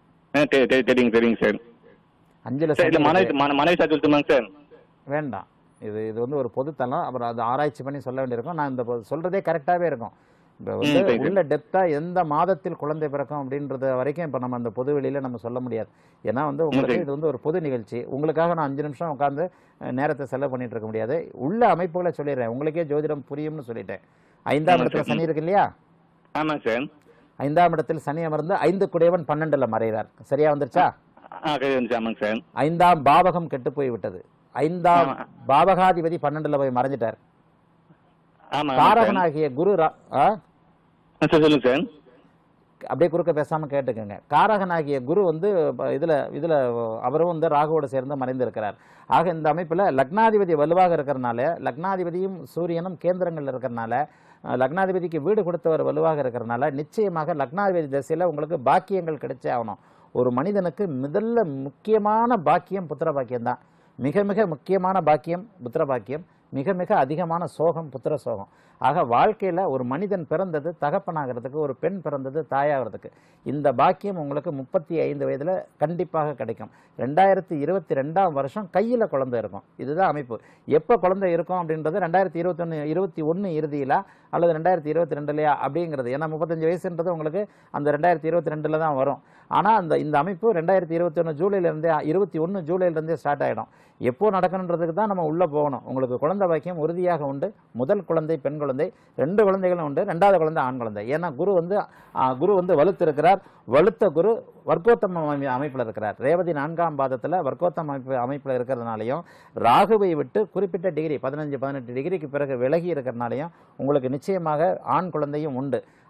ஆ தெரி தெரி- தெரியுங்க தெரியுங்க சார் அஞ்சுல சார் இல்லை சனி மனைவி இருக்கு. மன- மனைவி சார் சொல்லிட்டுமாங்க சார் வேண்டாம் இது இது வந்து ஒரு பொதுத்தலம் அப்புறம் அது ஆராய்ச்சி பண்ணி சொல்ல வேண்டியிருக்கும் நான் இந்த பொ- சொல்றதே கரெக்டாகவே இருக்கும் இப்போ வந்து ம், சரி, உள்ள டெப்தா எந்த மாதத்தில் குழந்தை பிறக்கும் அப்படின்றது வரைக்கும் இப்போ நம்ம அந்த பொது வெளியில நம்ம சொல்ல முடியாது ஏன்னா வந்து உங்களுக்கு சரி. இது வந்து ஒரு பொது நிகழ்ச்சி உங்களுக்காக நான் அஞ்சு நிமிஷம் உட்காந்து அஹ், நேரத்தை செலவு பண்ணிட்டு இருக்க முடியாது உள்ள அமைப்புகளை சொல்லிடுறேன் உங்களுக்கே ஜோதிடம் புரியும்னு சொல்லிட்டேன் ஐந்தாம் ஆமா இடத்துல சார். சனி இருக்கு இல்லையா ஆமாங்க சார் ஐந்தாம் இடத்தில் சனி அமர்ந்து ஐந்து குடையவன் பன்னெண்டுல மறைகிறார் சரியா வந்துருச்சா ஆ கை வந்துச்சு ஆமாங்க சார் ஐந்தாம் பாவகம் கெட்டு போய் விட்டது ஐந்தாம் ஆமா. பாவகாதிபதி பன்னெண்டுல போய் மறைஞ்சிட்டார் ஆமாம் சார் காரகனாகிய குரு ரா- ஆ? ஆ, சார் சொல்லுங்க சார் அப்படியே குறுக்க பேசாம கேட்டுக்கோங்க காரகனாகிய குரு வந்து ப- இதுல இதுல அவரும் வந்து ராகுவோட சேர்ந்து மறைந்து இருக்கிறார் ஆக இந்த அமைப்புல லக்னாதிபதி வலுவாக இருக்கிறனால லக்னாதிபதியும் சூரியனும் கேந்திரங்கள்ல இருக்கிறனால அஹ், லக்னாதிபதிக்கு வீடு கொடுத்தவர் வலுவாக இருக்கிறனால நிச்சயமாக லக்னாதிபதி திசையில உங்களுக்கு பாக்கியங்கள் கிடைச்சே ஆகணும் ஒரு மனிதனுக்கு முதல்ல முக்கியமான பாக்கியம் புத்திர பாக்கியம் தான் மிக மிக முக்கியமான பாக்கியம் புத்திர பாக்கியம் மிக மிக அதிகமான சோகம் புத்திர சோகம் ஆக வாழ்க்கையில ஒரு மனிதன் பிறந்தது தகப்பனாகிறதுக்கு ஒரு பெண் பிறந்தது தாயாகிறதுக்கு இந்த பாக்கியம் உங்களுக்கு முப்பத்தி ஐந்து வயதுல கண்டிப்பாக கிடைக்கும் ரெண்டாயிரத்தி இருபத்தி ரெண்டாம் வருஷம் கையில குழந்தை இருக்கும் இதுதான் அமைப்பு எப்போ குழந்தை இருக்கும் அப்படின்றது ரெண்டாயிரத்தி இருபத்தொன்னு இருபத்தி ஒன்று இறுதியில அல்லது ரெண்டாயிரத்தி இருபத்தி ரெண்டுலையா அப்படிங்கிறது ஏன்னா முப்பத்தஞ்சு வயசுன்றது உங்களுக்கு அந்த ரெண்டாயிரத்தி இருபத்தி ரெண்டுல தான் வரும் ஆனா அந்த இந்த அமைப்பு ரெண்டாயிரத்தி இருபத்தி ஒன்று ஜூலைலேருந்தே இருபத்தி ஒன்று ஜூலைலேருந்தே ஸ்டார்ட் ஆயிடும் எப்போ நடக்கணுன்றதுக்கு தான் நம்ம உள்ள போகணும் உங்களுக்கு குழந்தை பாக்கியம் உறுதியாக உண்டு முதல் குழந்தை பெண் குழந்தை ரெண்டு குழந்தைகளும் உண்டு ரெண்டாவது குழந்தை ஆண் குழந்தை ஏன்னா குரு வந்து ஆ, குரு வந்து வலுத்திருக்கிறார் வலுத்த குரு வர்க்கோத்தம அமை- அமைப்புல இருக்கிறார் ரேவதி நான்காம் பாதத்துல வர்க்கோத்தம அமைப்பு அமைப்புல இருக்கிறதுனாலையும் ராகுவை விட்டு குறிப்பிட்ட டிகிரி பதினஞ்சு பதினெட்டு டிகிரிக்கு பிறகு விலகி இருக்கிறதுனாலையும் உங்களுக்கு நிச்சயமாக ஆண் குழந்தையும் உண்டு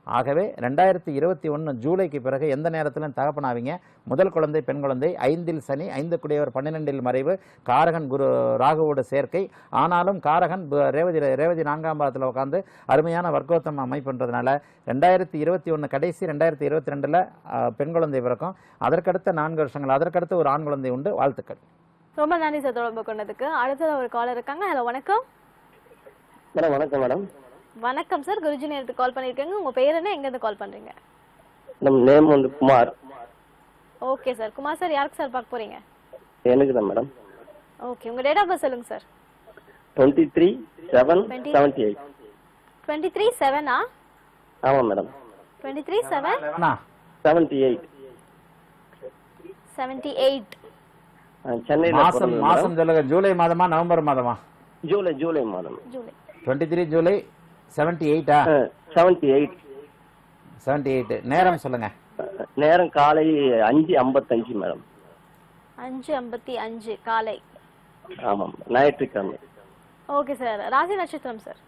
ஆகவே ரெண்டாயிரத்தி இருபத்தி ஒன்று ஜூலைக்கு பிறகு எந்த நேரத்திலும் தகப்பனாவீங்க முதல் குழந்தை பெண் குழந்தை ஐந்தில் சனி ஐந்து குடையவர் பன்னிரெண்டில் மறைவு காரகன் குரு ராகுவோட சேர்க்கை ஆனாலும் காரகன் பு- ரேவதி ரேவதி நான்காம் பாதத்தில் உட்காந்து அருமையான வர்க்கோத்தம அமைப்புன்றதுனால ரெண்டாயிரத்தி இருபத்தி ஒன்று கடைசி ரெண்டாயிரத்தி இருபத்தி ரெண்டில் பெண் குழந்தை பிறக்கும் அதற்கடுத்த நான்கு வருஷங்கள் அதற்கடுத்து ஒரு ஆண் குழந்தை உண்டு வாழ்த்துக்கள் ரொம்ப நன்றி சார் தொடர்பு கொண்டதுக்கு அடுத்தது ஒரு காலர் இருக்காங்க ஹலோ வணக்கம் மேடம் வணக்கம் மேடம் வணக்கம் சார் குருஜி நேரத்துக்கு கால் பண்ணியிருக்கீங்க உங்க பேர் என்ன எங்க இருந்து கால் பண்றீங்க நம்ம நேம் வந்து Kumar okay sir Kumar sir யாருக்கு சார் பார்க்க போறீங்க எனக்கு தான் மேடம் ஓகே உங்க டேட் ஆஃப் பர்த் சொல்லுங்க sir twenty three seven Twenty- seventy eight twenty three செவனா ஆமாம் madam twenty three seven seventy eight seventy eight சென்னையில் மாசம் மாசம் சொல்லுங்க ஜூலை மாதமா நவம்பர் மாதமா ஜூலை ஜூலை மாதம் July twenty three July seventy எயிட்டா செவன்ட்டி எயிட் செவன்ட்டி எயிட் நேரம் சொல்லுங்க நேரம் காலை அஞ்சு ஐம்பத்தஞ்சு மேடம் அஞ்சு ஐம்பத்தி அஞ்சு காலை ஆமாம் ஞாயிற்றுக்கிழமை ஓகே சார் ராசி நட்சத்திரம் சார்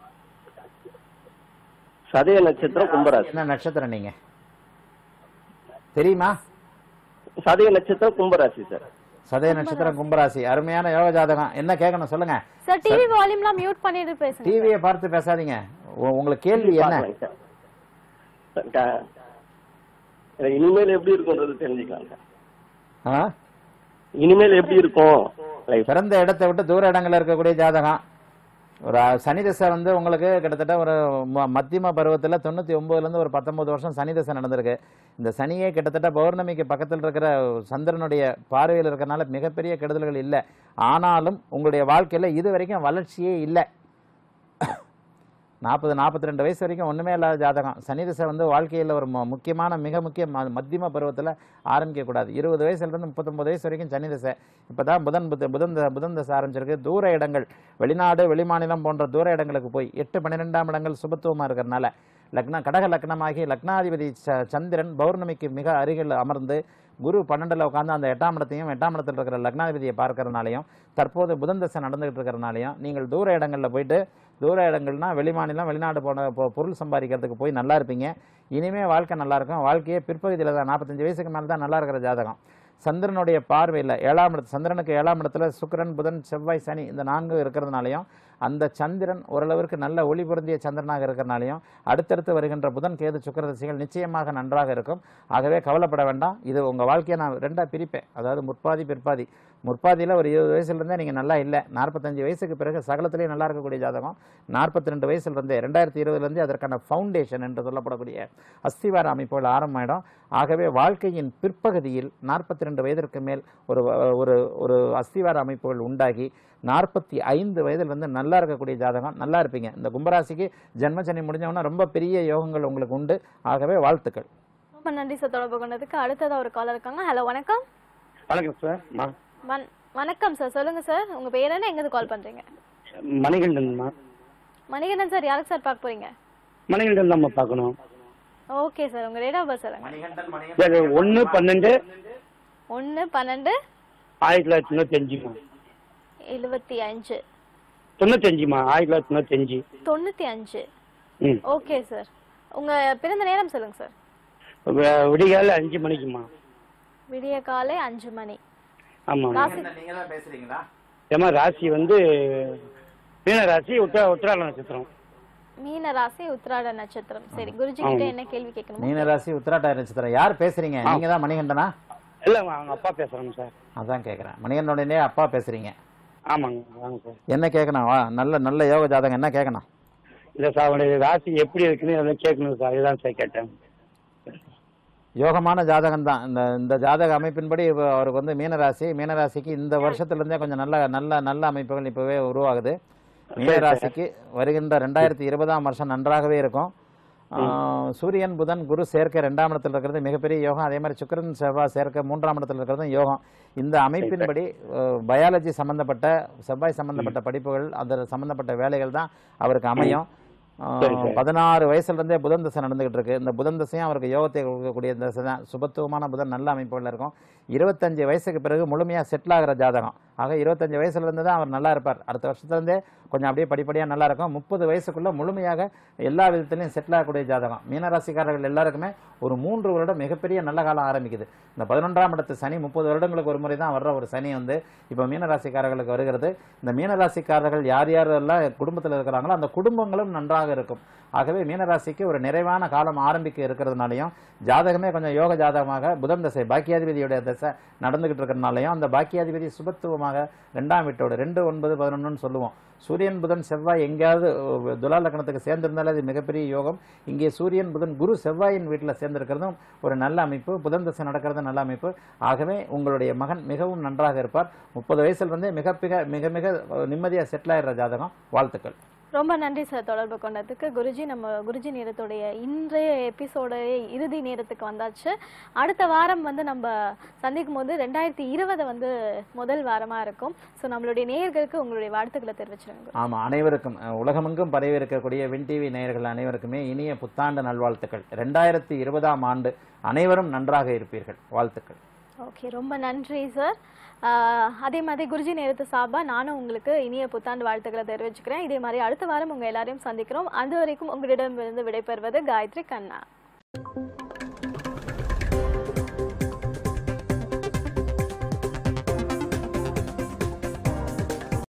சதய நட்சத்திரம் கும்பராசி என்ன நட்சத்திரம் நீங்க தெரியுமா சதய நட்சத்திரம் கும்பராசி சார் சதய நட்சத்திரம் கும்பராசி அருமையான யோக ஜாதகம் என்ன கேட்கணும் சொல்லுங்க சார் டிவி வால்யூம்லாம் மியூட் பண்ணிட்டு பேசுங்க டிவியை பார்த்து பேசாதீங்க உ- உங்களுக்கு கேள்வி என்ன பார்க்கலாங்க சார். சார், க- எனக்கு இனிமேல் எப்படி இருக்கும்ன்றது தெரிஞ்சுக்கலாம் சார். ஆ? இனிமேல் எப்படி இருக்கும் லைஃப் பிறந்த இடத்தை விட்டு தூர இடங்கள்ல இருக்கக்கூடிய ஜாதகம் ஒரு அஹ், சனி தசை வந்து உங்களுக்கு கிட்டத்தட்ட ஒரு ம- மத்தியம பருவத்தில் தொண்ணூற்றி ஒம்போதுலேருந்து ஒரு பத்தொன்பது வருஷம் சனி தசை நடந்திருக்கு இந்த சனியே கிட்டத்தட்ட பௌர்ணமிக்கு பக்கத்தில் இருக்கிற சந்திரனுடைய பார்வையில் இருக்கிறனால மிகப்பெரிய கெடுதல்கள் இல்லை ஆனாலும் உங்களுடைய வாழ்க்கையில் இது வரைக்கும் வளர்ச்சியே இல்லை நாற்பது நாற்பத்தி ரெண்டு வயசு வரைக்கும் ஒன்றுமே இல்லாத ஜாதகம் சனி திசை வந்து வாழ்க்கையில் ஒரு மு- முக்கியமான மிக முக்கிய ம- மத்தியம பருவத்தில் ஆரம்பிக்கக்கூடாது இருபது வயசுலேருந்து முப்பத்தொம்பது வயசு வரைக்கும் சனி திசை இப்போ தான் புதன் புத்த புதன் த- புதன் திசை ஆரம்பிச்சிருக்கு தூர இடங்கள் வெளிநாடு வெளிமாநிலம் போன்ற தூர இடங்களுக்கு போய் எட்டு பன்னிரெண்டாம் இடங்கள் சுபத்துவமாக இருக்கிறனால லக்ன கடக லக்னமாகி லக்னாதிபதி ச- சந்திரன் பௌர்ணமிக்கு மிக அருகில் அமர்ந்து குரு பன்னெண்டில் உட்காந்து அந்த எட்டாம் இடத்தையும் எட்டாம் இடத்துல இருக்கிற லக்னாதிபதியை பார்க்கறனாலையும் தற்போது புதன் தசை நடந்துகிட்டு இருக்கிறனாலையும் நீங்கள் தூர இடங்களில் போயிட்டு தூர இடங்கள்னா வெளிமாநிலம் வெளிநாடு போன பொ- பொருள் சம்பாதிக்கிறதுக்கு போய் நல்லா இருப்பீங்க இனிமே வாழ்க்கை நல்லா இருக்கும் வாழ்க்கையே பிற்பகுதியில் தான் நாற்பத்தஞ்சு வயசுக்கு மேலே தான் நல்லா இருக்கிற ஜாதகம் சந்திரனுடைய பார்வையில் ஏழாம் இடத்து சந்திரனுக்கு ஏழாம் இடத்துல சுக்கிரன் புதன் செவ்வாய் சனி இந்த நான்கு இருக்கிறதுனாலையும் அந்த சந்திரன் ஓரளவிற்கு நல்ல ஒளி பொருந்திய சந்திரனாக இருக்கிறனாலையும் அடுத்தடுத்து வருகின்ற புதன் கேது சுக்கிர திசைகள் நிச்சயமாக நன்றாக இருக்கும் ஆகவே கவலைப்பட வேண்டாம் இது உங்கள் வாழ்க்கையை நான் ரெண்டாக பிரிப்பேன் அதாவது முற்பாதி பிற்பாதி முற்பாதியில் ஒரு இருபது வயசுலேருந்தே நீங்கள் நல்லா இல்லை நாற்பத்தஞ்சு வயசுக்கு பிறகு சகலத்திலேயே நல்லா இருக்கக்கூடிய ஜாதகம் நாற்பத்தி ரெண்டு வயசுலேருந்தே ரெண்டாயிரத்தி இருபதுலேருந்தே அதற்கான ஃபவுண்டேஷன் என்று சொல்லப்படக்கூடிய அஸ்திவார அமைப்புகள் ஆரம்பமாயிடும் ஆகவே வாழ்க்கையின் பிற்பகுதியில் நாற்பத்தி ரெண்டு வயதிற்கு மேல் ஒரு ஒரு ஒரு அஸ்திவார அமைப்புகள் உண்டாகி நாற்பத்தி ஐந்து வயதிலிருந்து நல்லா இருக்கக்கூடிய ஜாதகம் நல்லா இருப்பீங்க இந்த கும்பராசிக்கு ஜென்மசனி முடிஞ்சவொன்னா ரொம்ப பெரிய யோகங்கள் உங்களுக்கு உண்டு ஆகவே வாழ்த்துக்கள் ரொம்ப நன்றி சார் தொடர்பு கொண்டதுக்கு அடுத்ததா ஒரு காலர் இருக்காங்க ஹலோ வணக்கம் வணக்கம் சார் மா- வண- வணக்கம் சார் சொல்லுங்க சார் உங்க பேர் என்ன எங்க இருந்து கால் பண்றீங்க மணிகண்டன்மா மணிகண்டன் சார் யாருக்கு சார் பார்க்க போறீங்க மணிகண்டன் நம்ம பார்க்கணும் ஓகே சார் உங்க டேட் ஆஃப் பர்த் சொல்லுங்க சரி ஒன்று பன்னெண்டு ஒன்னு பன்னெண்டு ஆயிரத்தி தொள்ளாயிரத்தி தொண்ணூத்தஞ்சுமா எழுபத்தி அஞ்சு தொண்ணூத்தஞ்சுமா ஆயிரத்தி தொள்ளாயிரத்தி தொண்ணூத்தஞ்சு தொண்ணூத்தி அஞ்சு ம் ஓகே சார் உங்க பிறந்த நேரம் சொல்லுங்க சார் வி- விடிகாலை அஞ்சு மணிக்குமா விடிய காலை அஞ்சு மணி ஆமாம் ராசி நீங்க தான் பேசுறீங்களா ஏமா ராசி வந்து மீன ராசி உத்தர உத்திராட நட்சத்திரம் மீன ராசி உத்திராட நட்சத்திரம் சரி குருஜி கிட்ட என்ன கேள்வி கேட்கணுமோ மீனராசி உத்திராட்டாய நட்சத்திரம் யார் பேசுறீங்க நீங்க தான் மணிகண்டனா இல்லை அவங்க அப்பா பேசுகிறேங்க சார் அதான் கேட்குறேன் மணிகண்டனுடனே அப்பா பேசுறீங்க ஆமாங்க வாங்க சார் என்ன கேட்கணும் வா நல்ல நல்ல யோக ஜாதகம் என்ன கேட்கணும் இல்லை சார் அவனுடைய ராசி எப்படி இருக்குன்னு அதெல்லாம் கேட்கணும் சார் இதுதான் சார் கேட்டேன் யோகமான ஜாதகம் தான் இந்த இந்த ஜாதக அமைப்பின்படி இப்ப அவருக்கு வந்து மீனராசி மீனராசிக்கு இந்த வருஷத்துலேருந்தே கொஞ்சம் நல்ல நல்ல நல்ல அமைப்புகள் இப்போவே உருவாகுது மீனராசிக்கு வருகின்ற ரெண்டாயிரத்தி இருபதாம் வருஷம் நன்றாகவே இருக்கும் ஆஹ், சூரியன் புதன் குரு சேர்க்கை ரெண்டாம் இடத்துல இருக்கிறது மிகப்பெரிய யோகம் அதே மாதிரி சுக்கிரன் செவ்வாய் சேர்க்கை மூன்றாம் இடத்துல இருக்கிறதும் யோகம் இந்த அமைப்பின்படி பயாலஜி சம்பந்தப்பட்ட செவ்வாய் சம்பந்தப்பட்ட படிப்புகள் அந்த சம்பந்தப்பட்ட வேலைகள் தான் அவருக்கு அமையும் சரி, சரி. பதினாறு வயசுல இருந்தே புதன் தசை நடந்துகிட்டு இருக்கு இந்த புதன் தசையும் அவருக்கு யோகத்தை கொடுக்கக்கூடிய தசை தான் சுபத்துவமான புதன் நல்ல அமைப்புகள் இருக்கும் இருபத்தஞ்சு வயசுக்கு பிறகு முழுமையா செட்டில் ஆகிற ஜாதகம் ஆக இருபத்தஞ்சு வயசுல இருந்து தான் அவர் நல்லா இருப்பார் அடுத்த வருஷத்துலேருந்தே கொஞ்சம் அப்படியே படிப்படியாக நல்லா இருக்கும் முப்பது வயசுக்குள்ள முழுமையாக எல்லா விதத்திலையும் செட்டில் ஆகக்கூடிய ஜாதகம் மீனராசிக்காரர்கள் எல்லாருக்குமே ஒரு மூன்று வருடம் மிகப்பெரிய நல்ல காலம் ஆரம்பிக்குது இந்த பதினொன்றாம் இடத்து சனி முப்பது வருடங்களுக்கு ஒரு முறை தான் வர்ற ஒரு சனி வந்து இப்போ மீனராசிக்காரர்களுக்கு வருகிறது இந்த மீனராசிக்காரர்கள் யார் யாரெல்லாம் குடும்பத்தில் இருக்கிறாங்களோ அந்த குடும்பங்களும் நன்றாக இருக்கும் ஆகவே மீனராசிக்கு ஒரு நிறைவான காலம் ஆரம்பிக்க இருக்கிறதுனாலையும் ஜாதகமே கொஞ்சம் யோக ஜாதகமாக புதன் தசை பாக்கியாதிபதியுடைய தசை நடந்துகிட்டு இருக்கிறதுனாலையும் அந்த பாக்கியாதிபதி சுபத்துவமாக ரெண்டாம் வீட்டோடு ரெண்டு ஒன்பது பதினொன்றுன்னு சொல்லுவோம் சூரியன் புதன் செவ்வாய் எங்கேயாவது அஹ், துலா லக்னத்துக்கு சேர்ந்திருந்தாலே அது மிகப்பெரிய யோகம் இங்கே சூரியன் புதன் குரு செவ்வாயின் வீட்டில் சேர்ந்திருக்கிறதும் ஒரு நல்ல அமைப்பு புதன் தசை நடக்கிறது நல்ல அமைப்பு ஆகவே உங்களுடைய மகன் மிகவும் நன்றாக இருப்பார் முப்பது வயசுல இருந்தே மிக மிக மிக மிக நிம்மதியாக செட்டில் ஆயிடுற ஜாதகம் வாழ்த்துக்கள் ரொம்ப நன்றி சார் தொடர்பு கொண்டதுக்கு குருஜி நம்ம குருஜி நேரத்துடைய இன்றைய எபிசோடைய இறுதி நேரத்துக்கு வந்தாச்சு அடுத்த வாரம் வந்து நம்ம சந்திக்கும் போது ரெண்டாயிரத்தி இருபது வந்து முதல் வாரமா இருக்கும் ஸோ நம்மளுடைய நேயர்களுக்கு உங்களுடைய வாழ்த்துக்களை தெரிவிச்சிருங்க ஆமா அனைவருக்கும் அஹ், உலகமெங்கும் பரவி இருக்கக்கூடிய வின் டிவி நேயர்கள் அனைவருக்குமே இனிய புத்தாண்டு நல்வாழ்த்துக்கள் ரெண்டாயிரத்தி இருபதாம் ஆண்டு அனைவரும் நன்றாக இருப்பீர்கள் வாழ்த்துக்கள் ஓகே ரொம்ப நன்றி சார் அதே மாதிரி குருஜி நேரத்து சார்பா நானும் உங்களுக்கு இனிய புத்தாண்டு வாழ்த்துக்களை தெரிவிச்சுக்கிறேன் இதே மாதிரி அடுத்த வாரம் உங்க எல்லாரையும் சந்திக்கிறோம் அது வரைக்கும் உங்களிடமிருந்து விடைபெறுவது காயத்ரி கண்ணா